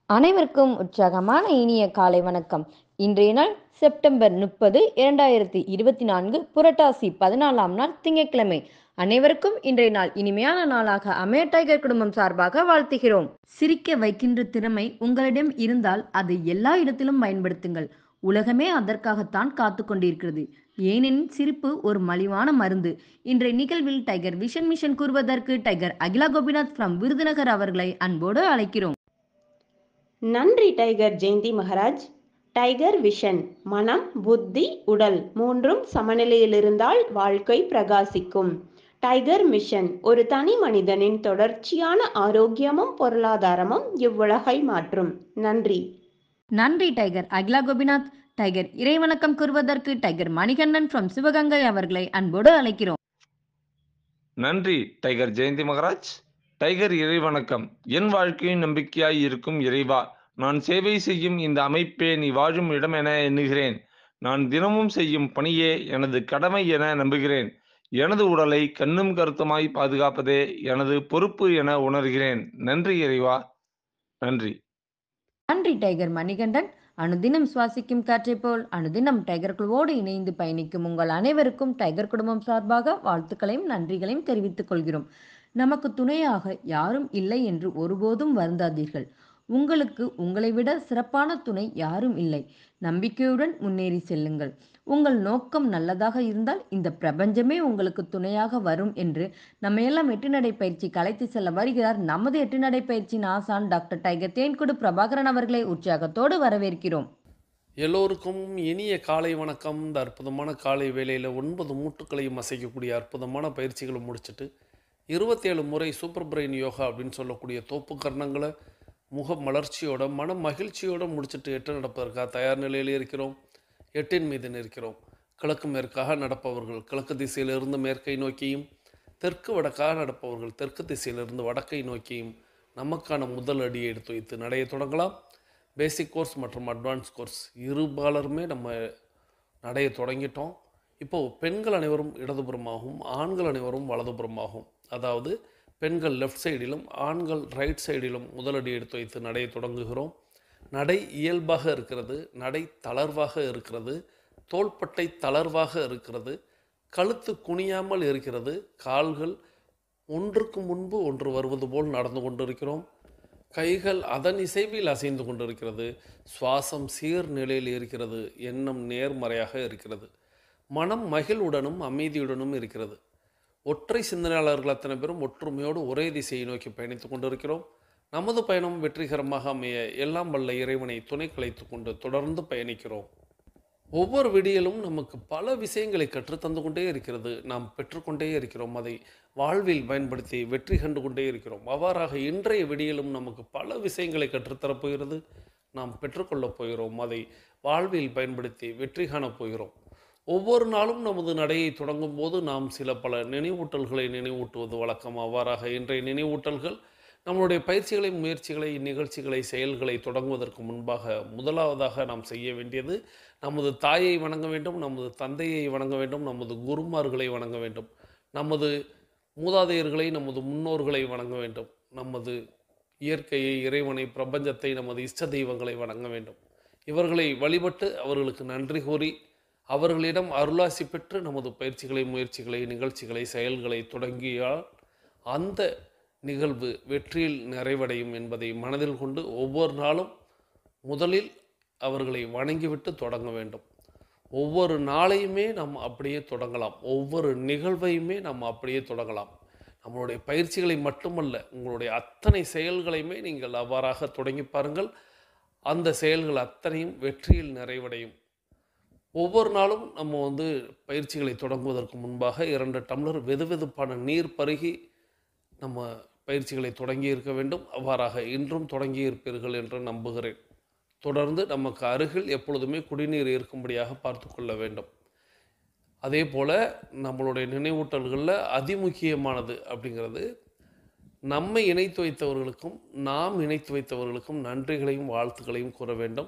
அனைவருக்கும் உற்சாகமான இனிய காலை வணக்கம் இன்றைய நாள் செப்டம்பர் முப்பது இரண்டாயிரத்தி இருபத்தி நான்கு புரட்டாசி பதினாலாம் நாள் திங்கட்கிழமை அனைவருக்கும் இன்றைய நாள் இனிமையான நாளாக அமே டைகர் குடும்பம் சார்பாக வாழ்த்துகிறோம் சிரிக்க வைக்கின்ற திறமை உங்களிடம் இருந்தால் அதை எல்லா இடத்திலும் பயன்படுத்துங்கள் உலகமே அதற்காகத்தான் காத்து கொண்டிருக்கிறது ஏனெனில் சிரிப்பு ஒரு மலிவான மருந்து இன்றைய நிகழ்வில் டைகர் விஷன் மிஷன் கூறுவதற்கு டைகர் அகிலா கோபிநாத் ஃப்ரம் விருதுநகர் அவர்களை அன்போடு அழைக்கிறோம் நன்றி tiger Jayanthi Maharaj tiger vision மனம் புத்தி உடல் மூன்றும் சமநிலையில் இருந்தால் வாழ்க்கை பிரகாசிக்கும் டைகர் மிஷன் ஒரு தனி மனிதனின் தொடர்ச்சியான ஆரோக்கியமும் பொருளாதாரமும் இவ்வுலகை மாற்றும் நன்றி நன்றி டைகர் அகிலா கோபிநாத் டைகர் இறைவணக்கம் கூறுவதற்கு டைகர் மணிகண்டன் ஃப்ரம் சிவகங்கை அவர்களை அன்போடு அழைக்கிறோம் நன்றி டைகர் ஜெயந்தி மகராஜ் டைகர் இறைவணக்கம் என் வாழ்க்கையின் நம்பிக்கையாய் இருக்கும் இறைவா நான் சேவை செய்யும் இந்த அமைப்பே நீ வாழும் இடம் என எண்ணுகிறேன் நான் தினமும் செய்யும் பணியே எனது கடமை என நம்புகிறேன் எனது உடலை கண்ணும் கருத்துமாய் பாதுகாப்பதே எனது பொறுப்பு என உணர்கிறேன் நன்றி இறைவா நன்றி நன்றி டைகர் மணிகண்டன் அனுதினம் சுவாசிக்கும் காற்றைப் போல் அனுதினம் டைகர் குழுவோடு இணைந்து பயணிக்கும் உங்கள் அனைவருக்கும் டைகர் குடும்பம் சார்பாக வாழ்த்துக்களையும் நன்றிகளையும் தெரிவித்துக் கொள்கிறோம் நமக்கு துணையாக யாரும் இல்லை என்று ஒருபோதும் வருந்தாதீர்கள் உங்களுக்கு உங்களை விட சிறப்பான துணை யாரும் இல்லை நம்பிக்கையுடன் முன்னேறி செல்லுங்கள் உங்கள் நோக்கம் நல்லதாக இருந்தால் இந்த பிரபஞ்சமே உங்களுக்கு துணையாக வரும் என்று நம்ம எல்லாம் எட்டுநடை பயிற்சி கலைத்து செல்ல வருகிறார் நமது எட்டுநடை பயிற்சியின் ஆசான் டாக்டர் டைகர் தேன்குடு பிரபாகரன் அவர்களை உற்சாகத்தோடு வரவேற்கிறோம் எல்லோருக்கும் இனிய காலை வணக்கம் இந்த அற்புதமான காலை வேளையில் ஒன்பது மூட்டுக்களையும் அசைக்கக்கூடிய அற்புதமான பயிற்சிகளை முடிச்சுட்டு இருபத்தேழு முறை சூப்பர் பிரெயின் யோகா அப்படின்னு சொல்லக்கூடிய தோப்பு கர்ணங்களை முக மலர்ச்சியோட மன மகிழ்ச்சியோட முடிச்சுட்டு எட்டு நடப்பதற்காக தயார் நிலையில் இருக்கிறோம் எட்டின் மீது நிற்கிறோம் கிழக்கு மேற்காக நடப்பவர்கள் கிழக்கு திசையிலிருந்து மேற்கை நோக்கியும் தெற்கு வடக்காக நடப்பவர்கள் தெற்கு திசையிலிருந்து வடக்கை நோக்கியும் நமக்கான முதல் அடியை எடுத்து வைத்து நடைய தொடங்கலாம் பேசிக் கோர்ஸ் மற்றும் அட்வான்ஸ் கோர்ஸ் இருபாலருமே நம்ம நடைய தொடங்கிட்டோம் இப்போது பெண்கள் அனைவரும் இடதுபுறமாகவும் ஆண்கள் அனைவரும் வலதுபுறமாகவும் அதாவது பெண்கள் லெஃப்ட் சைடிலும் ஆண்கள் ரைட் சைடிலும் முதலடி எடுத்து வைத்து நடையை தொடங்குகிறோம் நடை இயல்பாக இருக்கிறது நடை தளர்வாக இருக்கிறது தோள்பட்டை தளர்வாக இருக்கிறது கழுத்து குனியாமல் இருக்கிறது கால்கள் ஒன்றுக்கு முன்பு ஒன்று வருவது போல் நடந்து கொண்டிருக்கிறோம் கைகள் அதன் இசைவில் அசைந்து கொண்டிருக்கிறது சுவாசம் சீர் நிலையில் இருக்கிறது எண்ணம் நேர்மறையாக இருக்கிறது மனம் மகிழ்வுடனும் அமைதியுடனும் இருக்கிறது ஒற்றை சிந்தனையாளர்கள் அத்தனை பேரும் ஒற்றுமையோடு ஒரே திசையை நோக்கி பயணித்துக் கொண்டிருக்கிறோம் நமது பயணம் வெற்றிகரமாக அமைய எல்லாம் வல்ல இறைவனை துணை கலைத்து கொண்டு தொடர்ந்து பயணிக்கிறோம் ஒவ்வொரு விடியலும் நமக்கு பல விஷயங்களை கற்றுத்தந்து கொண்டே இருக்கிறது நாம் பெற்றுக்கொண்டே இருக்கிறோம் அதை வாழ்வில் பயன்படுத்தி வெற்றி கண்டு கொண்டே இருக்கிறோம் அவ்வாறாக இன்றைய விடியலும் நமக்கு பல விஷயங்களை கற்றுத்தரப் போகிறது நாம் பெற்றுக்கொள்ளப் போகிறோம் அதை வாழ்வில் பயன்படுத்தி வெற்றி காணப் போகிறோம் ஒவ்வொரு நாளும் நமது நடையை தொடங்கும் போது நாம் சில பல நினைவூட்டல்களை நினைவூட்டுவது வழக்கம் அவ்வாறாக இன்றைய நினைவூட்டல்கள் நம்மளுடைய பயிற்சிகளை முயற்சிகளை நிகழ்ச்சிகளை செயல்களை தொடங்குவதற்கு முன்பாக முதலாவதாக நாம் செய்ய வேண்டியது நமது தாயை வணங்க வேண்டும் நமது தந்தையை வணங்க வேண்டும் நமது குருமார்களை வணங்க வேண்டும் நமது மூதாதையர்களை நமது முன்னோர்களை வணங்க வேண்டும் நமது இயற்கையை இறைவனை பிரபஞ்சத்தை நமது இஷ்ட தெய்வங்களை வணங்க வேண்டும் இவர்களை வழிபட்டு அவர்களுக்கு நன்றி கூறி அவர்களிடம் அருளாசி பெற்று நமது பயிற்சிகளை முயற்சிகளை நிகழ்ச்சிகளை செயல்களை தொடங்கியால் அந்த நிகழ்வு வெற்றியில் நிறைவடையும் என்பதை மனதில் கொண்டு ஒவ்வொரு நாளும் முதலில் அவர்களை வணங்கிவிட்டு தொடங்க வேண்டும் ஒவ்வொரு நாளையுமே நாம் அப்படியே தொடங்கலாம் ஒவ்வொரு நிகழ்வையுமே நாம் அப்படியே தொடங்கலாம் நம்மளுடைய பயிற்சிகளை மட்டுமல்ல உங்களுடைய அத்தனை செயல்களையுமே நீங்கள் அவ்வாறாக தொடங்கி பாருங்கள் அந்த செயல்கள் அத்தனையும் வெற்றியில் நிறைவடையும் ஒவ்வொரு நாளும் நம்ம வந்து பயிற்சிகளை தொடங்குவதற்கு முன்பாக இரண்டு டம்ளர் வெதுவெதுப்பான நீர் பருகி நம்ம பயிற்சிகளை தொடங்கி இருக்க வேண்டும் அவ்வாறாக இன்றும் தொடங்கி இருப்பீர்கள் என்று நம்புகிறேன் தொடர்ந்து நமக்கு அருகில் எப்பொழுதுமே குடிநீர் இருக்கும்படியாக பார்த்து கொள்ள வேண்டும் அதே போல் நம்மளுடைய நினைவூட்டல்களில் அதிமுக்கியமானது அப்படிங்கிறது நம்மை இணைத்து வைத்தவர்களுக்கும் நாம் இணைத்து வைத்தவர்களுக்கும் நன்றிகளையும் வாழ்த்துக்களையும் கூற வேண்டும்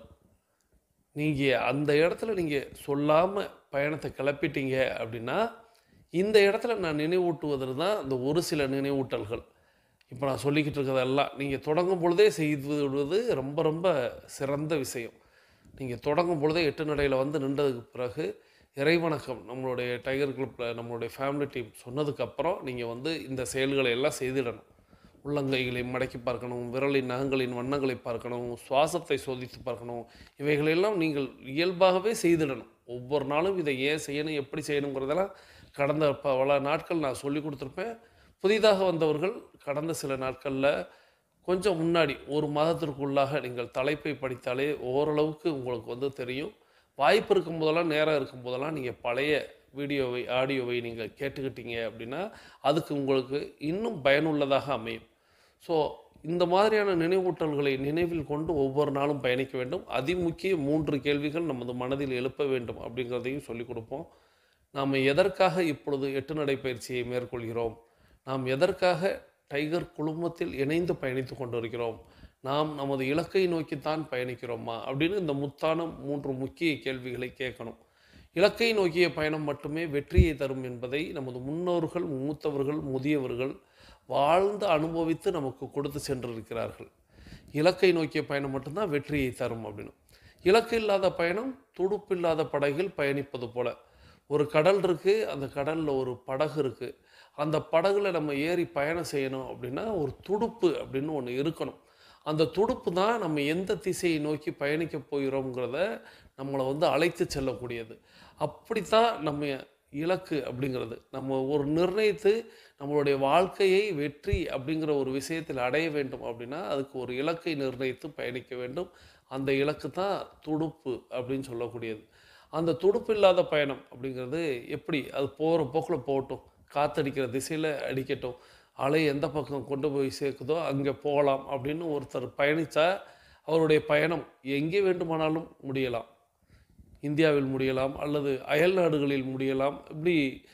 நீங்கள் அந்த இடத்துல நீங்கள் சொல்லாமல் பயணத்தை கிளப்பிட்டீங்க அப்படின்னா இந்த இடத்துல நான் நினைவூட்டுவதில் தான் அந்த ஒரு சில நினைவூட்டல்கள் இப்போ நான் சொல்லிக்கிட்டு இருக்கிறதெல்லாம் நீங்கள் தொடங்கும் பொழுதே செய்து விடுவது ரொம்ப ரொம்ப சிறந்த விஷயம் நீங்கள் தொடங்கும் பொழுதே எட்டு நடையில் வந்து நின்றதுக்கு பிறகு இறைவணக்கம் நம்மளுடைய டைகர் கிளப்பில் நம்மளுடைய ஃபேமிலி டீம் சொன்னதுக்கப்புறம் நீங்கள் வந்து இந்த செயல்களை எல்லாம் செய்திடணும் உள்ளங்கைகளை மடக்கி பார்க்கணும் விரலின் நகங்களின் வண்ணங்களை பார்க்கணும் சுவாசத்தை சோதித்து பார்க்கணும் இவைகளெல்லாம் நீங்கள் இயல்பாகவே செய்திடணும் ஒவ்வொரு நாளும் இதை ஏன் செய்யணும் எப்படி செய்யணுங்கிறதெல்லாம் கடந்த பல நாட்கள் நான் சொல்லி கொடுத்துருப்பேன் புதிதாக வந்தவர்கள் கடந்த சில நாட்களில் கொஞ்சம் முன்னாடி ஒரு மாதத்திற்குள்ளாக நீங்கள் தலைப்பை படித்தாலே ஓரளவுக்கு உங்களுக்கு வந்து தெரியும் வாய்ப்பு இருக்கும் போதெல்லாம் நேரம் இருக்கும் போதெல்லாம் நீங்கள் பழைய வீடியோவை ஆடியோவை நீங்கள் கேட்டுக்கிட்டீங்க அப்படின்னா அதுக்கு உங்களுக்கு இன்னும் பயனுள்ளதாக அமையும் ஸோ இந்த மாதிரியான நினைவூட்டல்களை நினைவில் கொண்டு ஒவ்வொரு நாளும் பயணிக்க வேண்டும் அதிமுக்கிய மூன்று கேள்விகள் நமது மனதில் எழுப்ப வேண்டும் அப்படிங்கிறதையும் சொல்லிக் கொடுப்போம் நாம் எதற்காக இப்பொழுது எட்டு நடை பயிற்சியை மேற்கொள்கிறோம் நாம் எதற்காக டைகர் குழுமத்தில் இணைந்து பயணித்து கொண்டிருக்கிறோம் நாம் நமது இலக்கை நோக்கித்தான் பயணிக்கிறோமா அப்படின்னு இந்த முத்தான மூன்று முக்கிய கேள்விகளை கேட்கணும் இலக்கை நோக்கிய பயணம் மட்டுமே வெற்றியை தரும் என்பதை நமது முன்னோர்கள் மூத்தவர்கள் முதியவர்கள் வாழ்ந்து அனுபவித்து நமக்கு கொடுத்து சென்றிருக்கிறார்கள் இலக்கை நோக்கிய பயணம் மட்டும்தான் வெற்றியை தரும் அப்படின்னு இலக்கு இல்லாத பயணம் துடுப்பில்லாத படகில் பயணிப்பது போல ஒரு கடல் இருக்குது அந்த கடலில் ஒரு படகு இருக்குது அந்த படகுல நம்ம ஏறி பயணம் செய்யணும் அப்படின்னா ஒரு துடுப்பு அப்படின்னு ஒன்று இருக்கணும் அந்த துடுப்பு தான் நம்ம எந்த திசையை நோக்கி பயணிக்க போகிறோங்கிறத நம்மளை வந்து அழைத்து செல்லக்கூடியது அப்படித்தான் நம்ம இலக்கு அப்படிங்கிறது நம்ம ஒரு நிர்ணயித்து நம்மளுடைய வாழ்க்கையை வெற்றி அப்படிங்கிற ஒரு விஷயத்தில் அடைய வேண்டும் அப்படின்னா அதுக்கு ஒரு இலக்கை நிர்ணயித்து பயணிக்க வேண்டும் அந்த இலக்கு தான் துடுப்பு அப்படின்னு சொல்லக்கூடியது அந்த துடுப்பு இல்லாத பயணம் அப்படிங்கிறது எப்படி அது போகிற போக்கில் போகட்டும் காத்தடிக்கிற திசையில் அடிக்கட்டும் அலை எந்த பக்கம் கொண்டு போய் சேர்க்குதோ அங்கே போகலாம் அப்படின்னு ஒருத்தர் பயணித்தா அவருடைய பயணம் எங்கே வேண்டுமானாலும் முடியலாம் இந்தியாவில் முடியலாம் அல்லது அயல் நாடுகளில் முடியலாம் இப்படி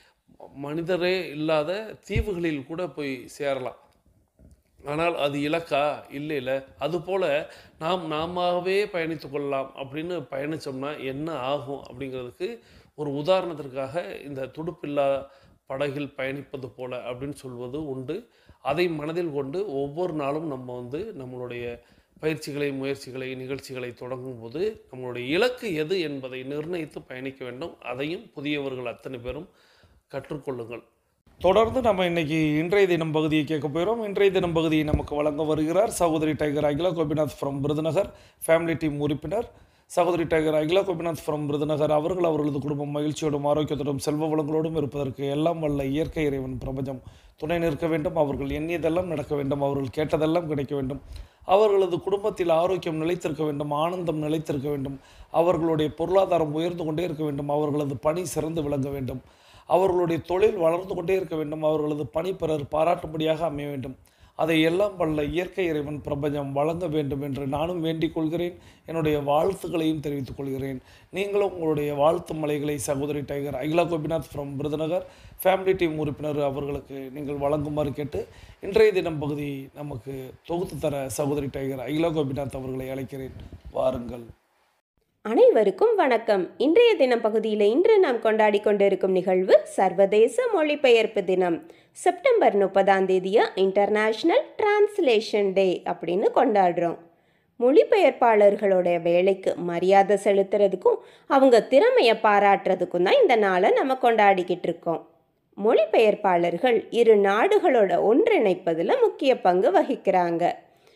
மனிதரே இல்லாத தீவுகளில் கூட போய் சேரலாம் ஆனால் அது இலக்கா இல்லை இல்லை அதுபோல் நாம் நாமவே பயணித்து கொள்ளலாம் அப்படின்னு பயணித்தோம்னா என்ன ஆகும் அப்படிங்கிறதுக்கு ஒரு உதாரணத்திற்காக இந்த துடுப்பில்லா படகில் பயணிப்பது போல அப்படின்னு சொல்வது உண்டு அதை மனதில் கொண்டு ஒவ்வொரு நாளும் நம்ம வந்து நம்மளுடைய பயிற்சிகளை முயற்சிகளை நிகழ்ச்சிகளை தொடங்கும் போது நம்மளுடைய இலக்கு எது என்பதை நிர்ணயித்து பயணிக்க வேண்டும் அதையும் புதியவர்கள் அத்தனை பேரும் கற்றுக்கொள்ளுங்கள் தொடர்ந்து நம்ம இன்னைக்கு இன்றைய தினம் பகுதியை கேட்க போகிறோம் இன்றைய தினம் பகுதியை நமக்கு வழங்க வருகிறார் சகோதரி tiger Akila Gopinath from Virudhunagar family team உறுப்பினர் சகோதரி டைகர் அகிலா கோபிநாத் ஃப்ரம் விருதுநகர் அவர்கள் அவர்களது குடும்பம் மகிழ்ச்சியோடும் ஆரோக்கியத்தோடும் செல்வ வளங்களோடும் இருப்பதற்கு எல்லாம் வல்ல இயற்கை இறைவன் பிரபஞ்சம் துணை நிற்க வேண்டும் அவர்கள் எண்ணியதெல்லாம் நடக்க வேண்டும் அவர்கள் கேட்டதெல்லாம் கிடைக்க வேண்டும் அவர்களது குடும்பத்தில் ஆரோக்கியம் நிலைத்திருக்க வேண்டும் ஆனந்தம் நிலைத்திருக்க வேண்டும் அவர்களுடைய பொருளாதாரம் உயர்ந்து கொண்டே இருக்க வேண்டும் அவர்களது பணி சிறந்து விளங்க வேண்டும் அவர்களுடைய தொழில் வளர்ந்து கொண்டே இருக்க வேண்டும் அவர்களது பணி பிறர் பாராட்டும்படியாக அமைய வேண்டும் அதை எல்லாம் வல்ல இயற்கை இறைவன் பிரபஞ்சம் வழங்க வேண்டும் என்று நானும் வேண்டிக் கொள்கிறேன் என்னுடைய வாழ்த்துக்களையும் தெரிவித்துக் கொள்கிறேன் நீங்களும் உங்களுடைய வாழ்த்து மலைகளை சகோதரி tiger Akila Gopinath from Virudhunagar family team உறுப்பினர் அவர்களுக்கு நீங்கள் வழங்குமாறு கேட்டு இன்றைய தினம் பகுதி நமக்கு தொகுத்து தர சகோதரி டைகர் அகிலா கோபிநாத் அவர்களை அழைக்கிறேன் வாருங்கள் அனைவருக்கும் வணக்கம் இன்றைய தினம் பகுதியில் இன்று நாம் கொண்டாடி கொண்டிருக்கும் நிகழ்வு சர்வதேச மொழிபெயர்ப்பு தினம் செப்டம்பர் முப்பதாம் தேதியை இன்டர்நேஷ்னல் டிரான்ஸ்லேஷன் டே அப்படின்னு கொண்டாடுறோம் மொழிபெயர்ப்பாளர்களோட வேலைக்கு மரியாதை செலுத்துறதுக்கும் அவங்க திறமையை பாராட்டுறதுக்கும் தான் இந்த நாளை நம்ம கொண்டாடிக்கிட்டு இருக்கோம் மொழிபெயர்ப்பாளர்கள் இரு நாடுகளோட ஒன்றிணைப்பதில் முக்கிய பங்கு வகிக்கிறாங்க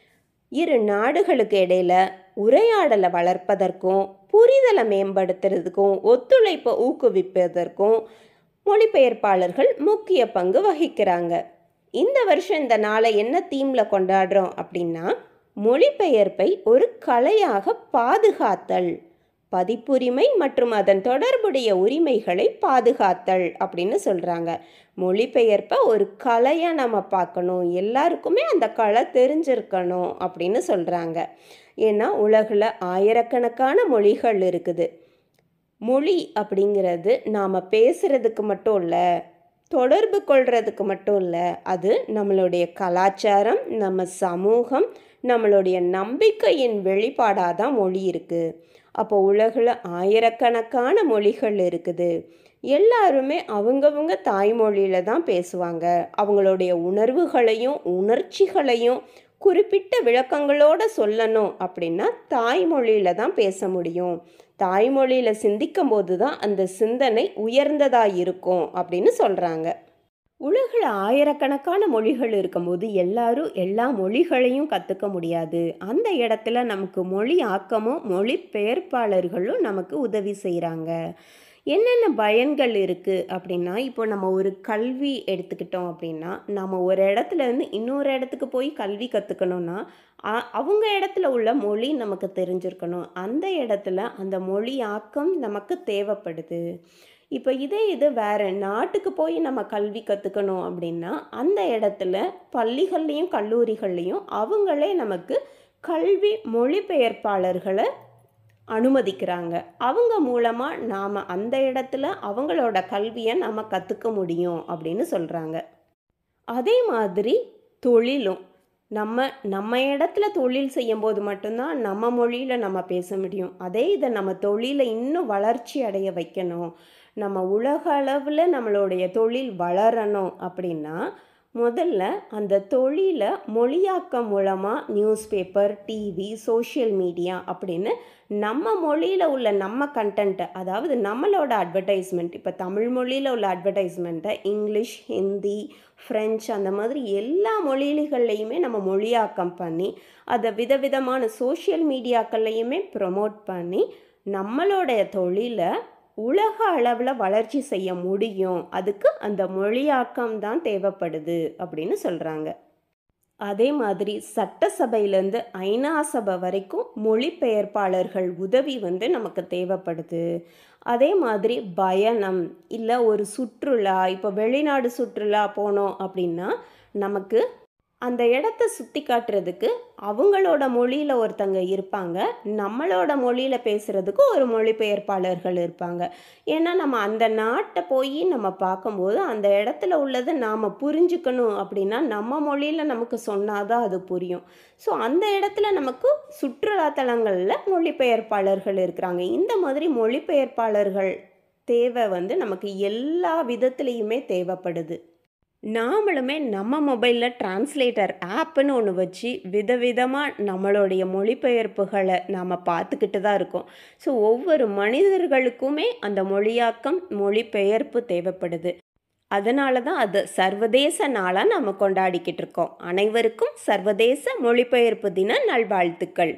இரு நாடுகளுக்கு இடையில உரையாடலை வளர்ப்பதற்கும் புரிதலை மேம்படுத்துறதுக்கும் ஒத்துழைப்பை ஊக்குவிப்பதற்கும் மொழிபெயர்ப்பாளர்கள் முக்கிய பங்கு வகிக்கிறாங்க இந்த வருஷம் இந்த நாளை என்ன தீமில் கொண்டாடுறோம் அப்படின்னா மொழிபெயர்ப்பை ஒரு கலையாக பாதுகாத்தல் பதிப்புரிமை மற்றும் அதன் தொடர்புடைய உரிமைகளை பாதுகாத்தல் அப்படின்னு சொல்கிறாங்க மொழிபெயர்ப்பை ஒரு கலையாக நம்ம பார்க்கணும் எல்லாருக்குமே அந்த கலை தெரிஞ்சிருக்கணும் அப்படின்னு சொல்கிறாங்க ஏன்னா உலகில் ஆயிரக்கணக்கான மொழிகள் இருக்குது மொழி அப்படிங்கிறது நாம் பேசுகிறதுக்கு மட்டும் இல்லை தொடர்பு கொள்றதுக்கு மட்டும் இல்லை அது நம்மளுடைய கலாச்சாரம் நம்ம சமூகம் நம்மளுடைய நம்பிக்கையின் வெளிப்பாடாக தான் மொழி இருக்குது அப்போ உலகில் ஆயிரக்கணக்கான மொழிகள் இருக்குது எல்லாருமே அவங்கவங்க தாய்மொழியில தான் பேசுவாங்க அவங்களுடைய உணர்வுகளையும் உணர்ச்சிகளையும் குறிப்பிட்ட விளக்கங்களோட சொல்லணும் அப்படின்னா தாய்மொழியில தான் பேச முடியும் தாய்மொழியில் சிந்திக்கும் போது தான் அந்த சிந்தனை உயர்ந்ததாக இருக்கும் அப்படின்னு சொல்கிறாங்க உலகில் ஆயிரக்கணக்கான மொழிகள் இருக்கும்போது எல்லாரும் எல்லா மொழிகளையும் கற்றுக்க முடியாது அந்த இடத்துல நமக்கு மொழி ஆக்கமும் மொழி பெயர்ப்பாளர்களும் நமக்கு உதவி செய்கிறாங்க என்னென்ன பயன்கள் இருக்குது அப்படின்னா இப்போ நம்ம ஒரு கல்வி எடுத்துக்கிட்டோம் அப்படின்னா நம்ம ஒரு இடத்துல இருந்து இன்னொரு இடத்துக்கு போய் கல்வி கற்றுக்கணும்னா அவங்க இடத்துல உள்ள மொழி நமக்கு தெரிஞ்சிருக்கணும் அந்த இடத்துல அந்த மொழி ஆக்கம் நமக்கு தேவைப்படுது இப்போ இதே இது வேறு நாட்டுக்கு போய் நம்ம கல்வி கற்றுக்கணும் அப்படின்னா அந்த இடத்துல பள்ளிகள்லேயும் கல்லூரிகள்லேயும் அவங்களே நமக்கு கல்வி மொழிபெயர்ப்பாளர்களை அனுமதிக்கிறாங்க அவங்க மூலமாக நாம் அந்த இடத்துல அவங்களோட கல்வியை நம்ம கற்றுக்க முடியும் அப்படின்னு சொல்கிறாங்க அதே மாதிரி தொழிலும் நம்ம நம்ம இடத்துல தொழில் செய்யும்போது மட்டும்தான் நம்ம மொழியில் நம்ம பேச முடியும் அதே இதை நம்ம தொழிலை இன்னும் வளர்ச்சி அடைய வைக்கணும் நம்ம உலக அளவில் நம்மளுடைய தொழில் வளரணும் அப்படின்னா முதல்ல அந்த தொழிலை மொழியாக்கம் மூலமாக news paper TV social media அப்படின்னு நம்ம மொழியில் உள்ள நம்ம கண்டென்ட்டை அதாவது நம்மளோட அட்வர்டைஸ்மெண்ட் இப்போ தமிழ் மொழியில் உள்ள அட்வர்டைஸ்மெண்ட்டை இங்கிலீஷ் ஹிந்தி ஃப்ரெஞ்சு அந்த மாதிரி எல்லா மொழிகள்லையுமே நம்ம மொழியாக்கம் பண்ணி அதை விதவிதமான சோஷியல் மீடியாக்கள்லையுமே ப்ரொமோட் பண்ணி நம்மளுடைய தொழிலை உலக அளவில் வளர்ச்சி செய்ய முடியும் அதுக்கு அந்த மொழியாக்கம் தான் தேவைப்படுது அப்படின்னு சொல்கிறாங்க அதே மாதிரி சட்டசபையிலேருந்து ஐநா சபை வரைக்கும் மொழிபெயர்ப்பாளர்கள் உதவி வந்து நமக்கு தேவைப்படுது அதே மாதிரி பயணம் இல்லை ஒரு சுற்றுலா இப்போ வெளிநாடு சுற்றுலா போனோம் அப்படின்னா நமக்கு அந்த இடத்த சுற்றி காட்டுறதுக்கு அவங்களோட மொழியில் ஒருத்தங்க இருப்பாங்க நம்மளோட மொழியில் பேசுகிறதுக்கு ஒரு மொழிபெயர்ப்பாளர்கள் இருப்பாங்க ஏன்னா நம்ம அந்த நாட்டை போய் நம்ம பார்க்கும்போது அந்த இடத்துல உள்ளதை நாம் புரிஞ்சுக்கணும் அப்படின்னா நம்ம மொழியில் நமக்கு சொன்னாதான் அது புரியும் ஸோ அந்த இடத்துல நமக்கு சுற்றுலாத்தலங்களில் மொழிபெயர்ப்பாளர்கள் இருக்கிறாங்க இந்த மாதிரி மொழிபெயர்ப்பாளர்கள் தேவை வந்து நமக்கு எல்லா விதத்துலேயுமே தேவைப்படுது நாமளுமே நம்ம மொபைலில் டிரான்ஸ்லேட்டர் ஆப்புன்னு ஒன்று வச்சு விதவிதமாக நம்மளுடைய மொழிபெயர்ப்புகளை நாம் பார்த்துக்கிட்டு தான் இருக்கோம் ஸோ ஒவ்வொரு மனிதர்களுக்குமே அந்த மொழியாக்கம் மொழிபெயர்ப்பு தேவைப்படுது அதனால தான் அது சர்வதேச நாளாக நம்ம கொண்டாடிக்கிட்டு இருக்கோம் அனைவருக்கும் சர்வதேச மொழிபெயர்ப்பு தின நல்வாழ்த்துக்கள்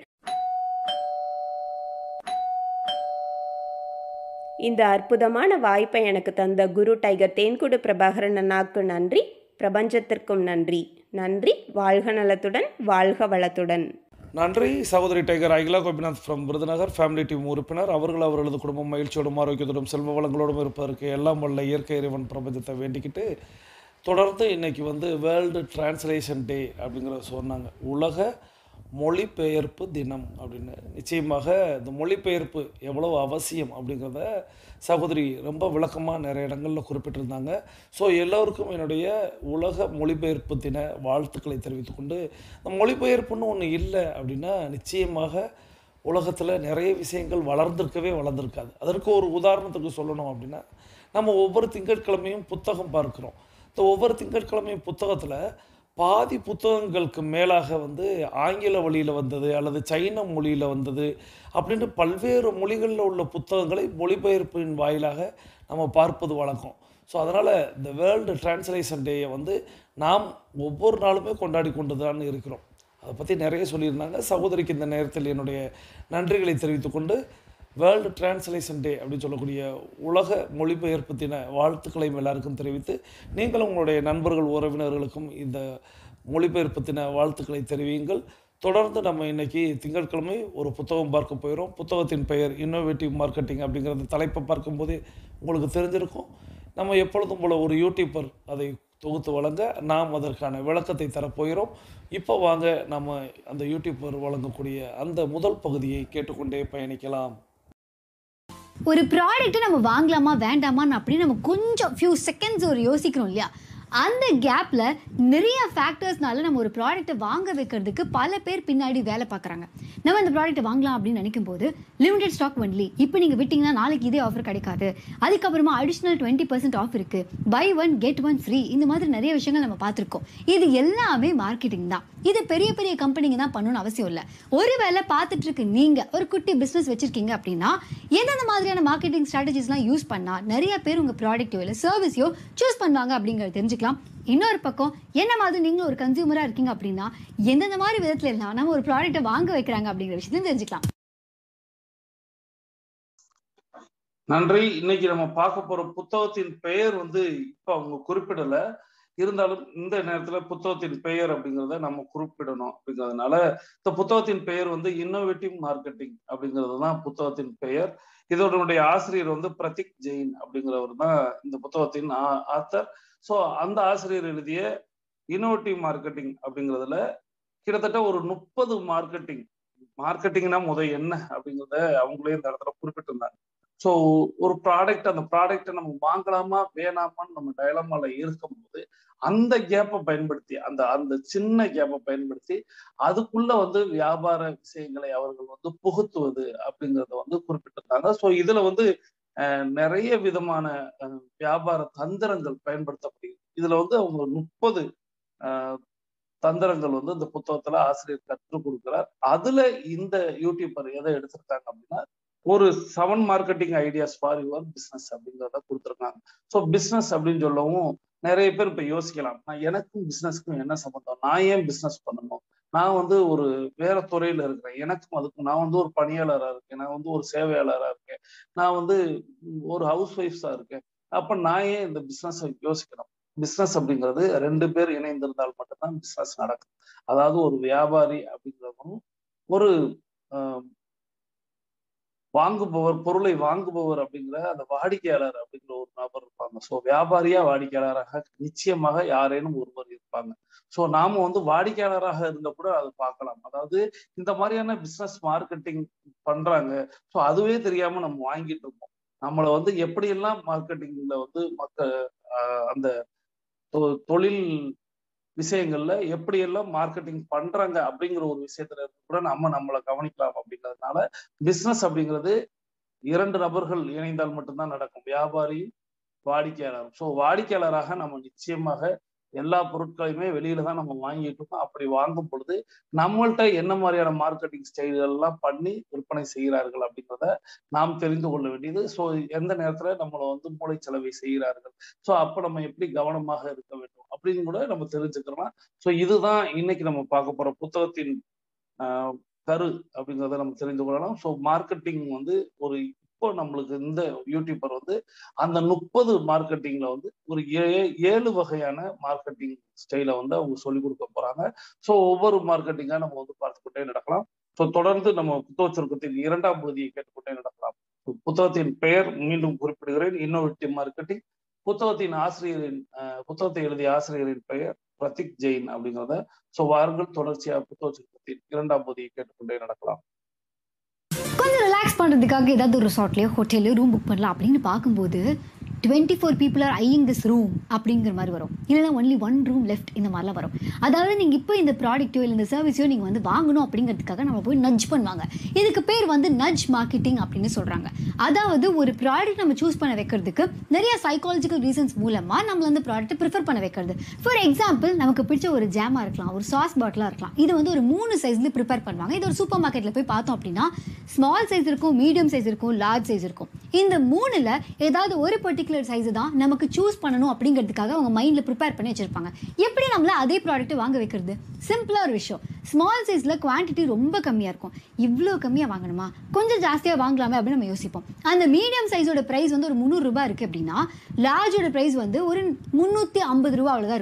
இந்த அற்புதமான வாய்ப்பை எனக்கு தந்த குரு டைகர் தேன்குடு பிரபாகரன் அண்ணாக்கு நன்றி பிரபஞ்சத்திற்கும் நன்றி நன்றி வாழ்க நலத்துடன் வாழ்க வளத்துடன் நன்றி சகோதரி tiger Akila Gopinath from Virudhunagar family team உறுப்பினர் அவர்கள் அவர்களது குடும்பம் மகிழ்ச்சியோடும் ஆரோக்கியத்தோடும் செல்வ வளங்களோடும் இருப்பதற்கு எல்லாம் வல்ல இயற்கை இறைவன் பிரபஞ்சத்தை வேண்டிக்கிட்டு தொடர்ந்து இன்னைக்கு வந்து வேர்ல்டு டிரான்ஸ்லேஷன் டே அப்படிங்கிற சொன்னாங்க உலக மொழிபெயர்ப்பு தினம் அப்படின்னு நிச்சயமாக இந்த மொழிபெயர்ப்பு எவ்வளவு அவசியம் அப்படிங்கிறத சகோதரி ரொம்ப விளக்கமாக நிறைய இடங்களில் குறிப்பிட்டிருந்தாங்க ஸோ எல்லோருக்கும் என்னுடைய உலக மொழிபெயர்ப்பு தின வாழ்த்துக்களை தெரிவித்துக்கொண்டு இந்த மொழிபெயர்ப்புன்னு ஒன்று இல்லை அப்படின்னா நிச்சயமாக உலகத்தில் நிறைய விஷயங்கள் வளர்ந்திருக்கவே வளர்ந்துருக்காது அதற்கு ஒரு உதாரணத்துக்கு சொல்லணும் அப்படின்னா நம்ம ஒவ்வொரு திங்கட்கிழமையும் புத்தகம் பார்க்குறோம் இந்த ஒவ்வொரு திங்கட்கிழமையும் புத்தகத்தில் பாதி புத்தகங்களுக்கு மேலாக வந்து ஆங்கில வழியில் வந்தது அல்லது சைன மொழியில் வந்தது அப்படின்னு பல்வேறு மொழிகளில் உள்ள புத்தகங்களை மொழிபெயர்ப்பின் வாயிலாக நம்ம பார்ப்பது வழக்கம் ஸோ அதனால் இந்த வேர்ல்டு டிரான்ஸ்லேஷன் டேயை வந்து நாம் ஒவ்வொரு நாளுமே கொண்டாடி கொண்டு தான் இருக்கிறோம் அதை பற்றி நிறைய சொல்லியிருந்தாங்க சகோதரிக்கு இந்த நேரத்தில் என்னுடைய நன்றிகளை தெரிவித்துக்கொண்டு வேர்ல்டு டிரான்ஸ்லேஷன் டே அப்படின்னு சொல்லக்கூடிய உலக மொழிபெயர்ப்பு தின வாழ்த்துக்களையும் எல்லாருக்கும் தெரிவித்து நீங்களும் உங்களுடைய நண்பர்கள் உறவினர்களுக்கும் இந்த மொழிபெயர்ப்பு தின வாழ்த்துக்களை தெரிவியுங்கள் தொடர்ந்து நம்ம இன்னைக்கு திங்கட்கிழமை ஒரு புத்தகம் பார்க்க போயிடும் புத்தகத்தின் பெயர் இன்னோவேட்டிவ் மார்க்கெட்டிங் அப்படிங்கிறத தலைப்பை பார்க்கும்போதே உங்களுக்கு தெரிஞ்சிருக்கும் நம்ம எப்பொழுதும் போல ஒரு யூடியூபர் அதை தொகுத்து வழங்க நாம் அதற்கான விளக்கத்தை தரப்போகிறோம் இப்போ வாங்க நம்ம அந்த யூடியூபர் வழங்கக்கூடிய அந்த முதல் பகுதியை கேட்டுக்கொண்டே பயணிக்கலாம் ஒரு ப்ராடக்ட்டை நம்ம வாங்கலாமா வேண்டாமான்னு அப்படின்னு நம்ம கொஞ்சம் ஃபியூ செகண்ட்ஸ் ஒரு யோசிக்கிறோம் இல்லையா அந்த கேப்பில் நிறைய ஃபேக்டர்ஸ்னால நம்ம ஒரு ப்ராடக்ட்டை வாங்க வைக்கிறதுக்கு பல பேர் பின்னாடி வேலை பார்க்குறாங்க நம்ம இந்த ப்ராடக்ட்டை வாங்கலாம் அப்படின்னு நினைக்கும் போது லிமிடெட் ஸ்டாக் ஒன்லி இப்போ நீங்கள் விட்டிங்கன்னா நாளைக்கு இதே ஆஃபர் கிடைக்காது அதுக்கப்புறமா அடிஷ்னல் டுவெண்ட்டி பர்சன்ட் ஆஃப் இருக்குது buy one get one free இந்த மாதிரி நிறைய விஷயங்கள் நம்ம பார்த்துருக்கோம் இது எல்லாமே மார்க்கெட்டிங் தான் இது பெரிய பெரிய கம்பெனிங்க தான் பண்ணணும்னு அவசியம் இல்லை ஒருவேளை பார்த்துட்டு இருக்கு நீங்கள் ஒரு குட்டி பிஸ்னஸ் வச்சுருக்கீங்க அப்படின்னா எந்தெந்த மாதிரியான மார்க்கெட்டிங் ஸ்ட்ராட்டஜிஸ்லாம் யூஸ் பண்ணால் நிறைய பேர் உங்கள் ப்ராடக்ட்டோ இல்லை சர்வீஸையோ சூஸ் பண்ணுவாங்க அப்படிங்கிறத தெரிஞ்சுக்கலாம் இன்னொரு பக்கம் என்ன மாதிரி நீங்களும் ஒரு கன்சியூமராக இருக்கீங்க அப்படின்னா எந்தெந்த மாதிரி விதத்துல எல்லாம் நம்ம ஒரு ப்ராடக்ட்டை வாங்க வைக்கிறாங்க அப்படிங்கிற விஷயத்தையும் தெரிஞ்சுக்கலாம் நன்றி இன்னைக்கு நம்ம பார்க்க போற புத்தகத்தின் பெயர் வந்து இப்ப அவங்க குறிப்பிடல இருந்தாலும் இந்த நேரத்துல புத்தகத்தின் பெயர் அப்படிங்கிறத நம்ம குறிப்பிடணும் அப்படிங்கிறதுனால இந்த புத்தகத்தின் பெயர் வந்து இன்னோவேட்டிவ் மார்க்கெட்டிங் அப்படிங்கிறது தான் புத்தகத்தின் பெயர் இதனுடைய ஆசிரியர் வந்து பிரதீக் ஜெயின் அப்படிங்கிறவர் தான் இந்த புத்தகத்தின் ஆத்தர் ஸோ அந்த ஆசிரியர் எழுதிய இன்னோவேட்டிவ் மார்க்கெட்டிங் அப்படிங்கிறதுல கிட்டத்தட்ட ஒரு முப்பது மார்க்கெட்டிங் மார்க்கெட்டிங்னா முத என்ன அப்படிங்கிறத அவங்களே இந்த இடத்துல குறிப்பிட்டிருந்தாங்க ஸோ ஒரு ப்ராடக்ட் அந்த ப்ராடக்டை நம்ம வாங்கலாமா வேணாமான்னு நம்ம டயலமால இருக்கும்போது அந்த கேப்பை பயன்படுத்தி அந்த அந்த சின்ன கேப்பை பயன்படுத்தி அதுக்குள்ள வந்து வியாபார விஷயங்களை அவர்கள் வந்து புகுத்துவது அப்படிங்கிறத வந்து குறிப்பிட்டிருந்தாங்க ஸோ இதுல வந்து நிறைய விதமான வியாபார தந்திரங்கள் பயன்படுத்தப்படுகிறது இதுல வந்து அவங்க முப்பது தந்திரங்கள் வந்து இந்த புத்தகத்துல ஆசிரியர் கற்றுக் கொடுக்கிறார் அதுல இந்த யூடியூபர் எதை எடுத்திருக்காங்க அப்படின்னா ஒரு seven marketing ideas for your business அப்படிங்கிறத கொடுத்துருக்காங்க ஸோ பிஸ்னஸ் அப்படின்னு சொல்லவும் நிறைய பேர் இப்ப யோசிக்கலாம் நான் எனக்கும் பிஸ்னஸ்க்கும் என்ன சம்மந்தம் நான் ஏன் பிஸ்னஸ் பண்ணணும் நான் வந்து ஒரு வேற துறையில இருக்கிறேன் எனக்கும் அதுக்கும் நான் வந்து ஒரு பணியாளராக இருக்கேன் நான் வந்து ஒரு சேவையாளராக இருக்கேன் நான் வந்து ஒரு ஹவுஸ் ஒய்ஃப்ஸா இருக்கேன் அப்ப நான் ஏன் இந்த பிஸ்னஸ் யோசிக்கணும் பிஸ்னஸ் அப்படிங்கிறது ரெண்டு பேர் இணைந்திருந்தால் மட்டும்தான் பிஸ்னஸ் நடக்கும் அதாவது ஒரு வியாபாரி அப்படிங்கிறவரும் ஒரு வாங்குபவர் பொருளை வாங்குபவர் அப்படிங்கிற அந்த வாடிக்கையாளர் அப்படிங்கிற ஒரு நபர் இருப்பாங்க ஸோ வியாபாரியா வாடிக்கையாளராக நிச்சயமாக யாரேனும் ஒருவர் இருப்பாங்க ஸோ நாம வந்து வாடிக்கையாளராக இருந்த கூட அதை பார்க்கலாம் அதாவது இந்த மாதிரியான பிசினஸ் மார்க்கெட்டிங் பண்றாங்க ஸோ அதுவே தெரியாம நம்ம வாங்கிட்டு இருக்கோம் நம்மளை வந்து எப்படியெல்லாம் மார்க்கெட்டிங்ல வந்து மக்க அந்த தொழில் விஷயங்கள்ல எப்படியெல்லாம் மார்க்கெட்டிங் பண்றாங்க அப்படிங்கிற ஒரு விஷயத்துல கூட நம்ம நம்மளை கவனிக்கலாம் அப்படிங்கிறதுனால பிசினஸ் அப்படிங்கிறது இரண்டு நபர்கள் இணைந்தால் மட்டும்தான் நடக்கும் வியாபாரியும் வாடிக்கையாளரும் ஸோ வாடிக்கையாளராக நம்ம நிச்சயமாக எல்லா பொருட்களையுமே வெளியில தான் நம்ம வாங்கிட்டு இருக்கோம் அப்படி வாங்கும் பொழுது நம்மள்ட்ட என்ன மாதிரியான மார்க்கெட்டிங் ஸ்டைல்கள் எல்லாம் பண்ணி விற்பனை செய்கிறார்கள் அப்படிங்கிறத நாம் தெரிந்து கொள்ள வேண்டியது ஸோ எந்த நேரத்துல நம்மளை வந்து மூளை செலவை செய்கிறார்கள் ஸோ அப்ப நம்ம எப்படி கவனமாக இருக்க வேண்டும் அப்படின்னு கூட நம்ம தெரிஞ்சுக்கலாம் ஸோ இதுதான் இன்னைக்கு நம்ம பார்க்க போற புத்தகத்தின் கரு அப்படிங்கிறத நம்ம தெரிந்து கொள்ளலாம் ஸோ மார்க்கெட்டிங் வந்து ஒரு இப்போ நம்மளுக்கு இந்த யூடியூபர் வந்து அந்த முப்பது மார்க்கெட்டிங்ல வந்து ஒரு ஏழு வகையான மார்க்கெட்டிங் ஸ்டைலை வந்து அவங்க சொல்லிக் கொடுக்க போறாங்க ஸோ ஒவ்வொரு மார்க்கெட்டிங்கா நம்ம வந்து பார்த்துக்கிட்டே நடக்கலாம் ஸோ தொடர்ந்து நம்ம புத்தக சுருக்கத்தின் இரண்டாம் பகுதியை கேட்டுக்கொண்டே நடக்கலாம் புத்தகத்தின் பெயர் மீண்டும் குறிப்பிடுகிறேன் இன்னோவேட்டிவ் மார்க்கெட்டிங் புத்தகத்தின் ஆசிரியரின் புத்தகத்தை எழுதிய ஆசிரியரின் பெயர் பிரதீக் ஜெயின் அப்படிங்கிறத ஸோ வாருங்கள் தொடர்ச்சியா புத்தக சுருக்கத்தின் இரண்டாம் பகுதியை கேட்டுக்கொண்டே நடக்கலாம் கொஞ்சம் ரிலாக்ஸ் பண்ணுறதுக்காக ஏதாவது ஒரு ரிசார்ட்லேயோ ஹோட்டல்லையோ ரூம் புக் பண்ணலாம் அப்படின்னு பார்க்கும்போது twenty four people are eyeing this room அப்படிங்கிற மாதிரி வரும் இல்லைனா ஒன்லி ஒன் ரூம் லெஃப்ட் இந்த மாதிரிலாம் வரும் அதாவது நீங்கள் இப்போ இந்த ப்ராடக்ட்டோ இல்லை இந்த சர்வீஸோ நீங்கள் வந்து வாங்கணும் அப்படிங்கிறதுக்காக நம்ம போய் நட்ஜ் பண்ணுவாங்க இதுக்கு பேர் வந்து நட்ஜ் மார்க்கெட்டிங் அப்படின்னு சொல்கிறாங்க அதாவது ஒரு ப்ராடக்ட் நம்ம சூஸ் பண்ண வைக்கிறதுக்கு நிறைய சைக்காலஜிக்கல் ரீசன்ஸ் மூலமாக நம்மள அந்த ப்ராடக்ட்டை ப்ரிஃபர் பண்ண வைக்கிறது ஃபார் எக்ஸாம்பிள் நமக்கு பிடிச்ச ஒரு ஜாமாக இருக்கலாம் ஒரு சாஸ் பாட்டிலாக இருக்கலாம் இது வந்து ஒரு மூணு சைஸ்ல ப்ரிப்பேர் பண்ணுவாங்க இது ஒரு சூப்பர் மார்க்கெட்டில் போய் பார்த்தோம் அப்படின்னா ஸ்மால் சைஸ் இருக்கும் மீடியம் சைஸ் இருக்கும் லார்ஜ் சைஸ் இருக்கும் இந்த மூணில் ஏதாவது ஒரு பர்டிகுலர் சைஸ் தான் நமக்கு சூஸ் பண்ணணும் அப்படிங்கிறதுக்காக அவங்க மைண்டில் ப்ரிப்பேர் பண்ணி வச்சிருப்பாங்க எப்படி நம்மள அதே ப்ராடக்ட்டை வாங்க வைக்கிறது சிம்பிளாக ஒரு விஷயம் ஸ்மால் சைஸில் குவான்டிட்டி ரொம்ப கம்மியாக இருக்கும் இவ்வளோ கம்மியாக வாங்கணுமா கொஞ்சம் ஜாஸ்தியாக வாங்கலாமே அப்படின்னு நம்ம யோசிப்போம் அந்த மீடியம் சைஸோட ப்ரைஸ் வந்து ஒரு முந்நூறுரூபா இருக்குது அப்படின்னா லார்ஜோட ப்ரைஸ் வந்து ஒரு முந்நூற்றி ஐம்பது ரூபா அவ்வளோதான் இருக்கும்